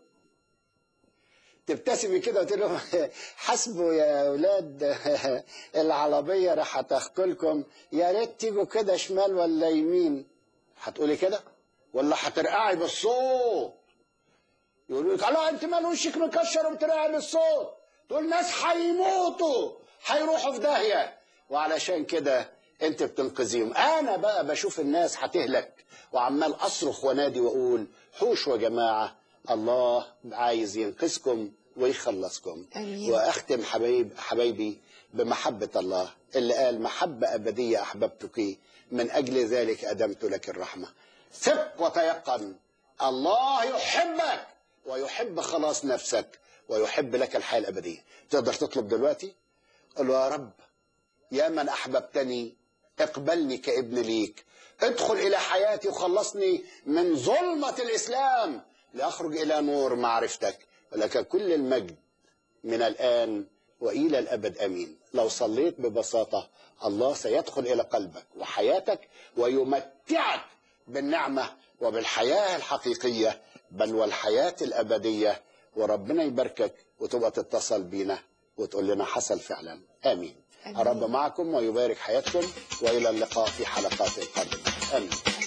تبتسمي كده وتقول لهم حسبوا يا اولاد العربيه راح تاكلكم يا ريت تيجوا كده شمال ولا يمين هتقولي كده ولا هترقعي بالصوت يقولوا لك الله انت مال وشك مكشر وبترقعي بالصوت تقول ناس هيموتوا هيروحوا في داهيه وعلشان كده انت بتنقذيهم انا بقى بشوف الناس هتهلك وعمال اصرخ وانادي واقول حوشوا يا جماعه الله عايز ينقذكم ويخلصكم آمين. واختم حبايب حبايبي بمحبه الله اللي قال محبه ابديه احببتك من اجل ذلك ادمت لك الرحمه ثق وتيقن الله يحبك ويحب خلاص نفسك ويحب لك الحياه الابديه تقدر تطلب دلوقتي قل له يا رب يا من احببتني اقبلني كابن ليك ادخل الى حياتي وخلصني من ظلمه الاسلام لاخرج الى نور معرفتك ولك كل المجد من الان والى الابد امين لو صليت ببساطه الله سيدخل الى قلبك وحياتك ويمتعك بالنعمه وبالحياه الحقيقيه بل والحياه الابديه وربنا يباركك وتبقى تتصل بينا وتقول لنا حصل فعلا امين آمين. الرب معكم ويبارك حياتكم والى اللقاء في حلقات قادمه امين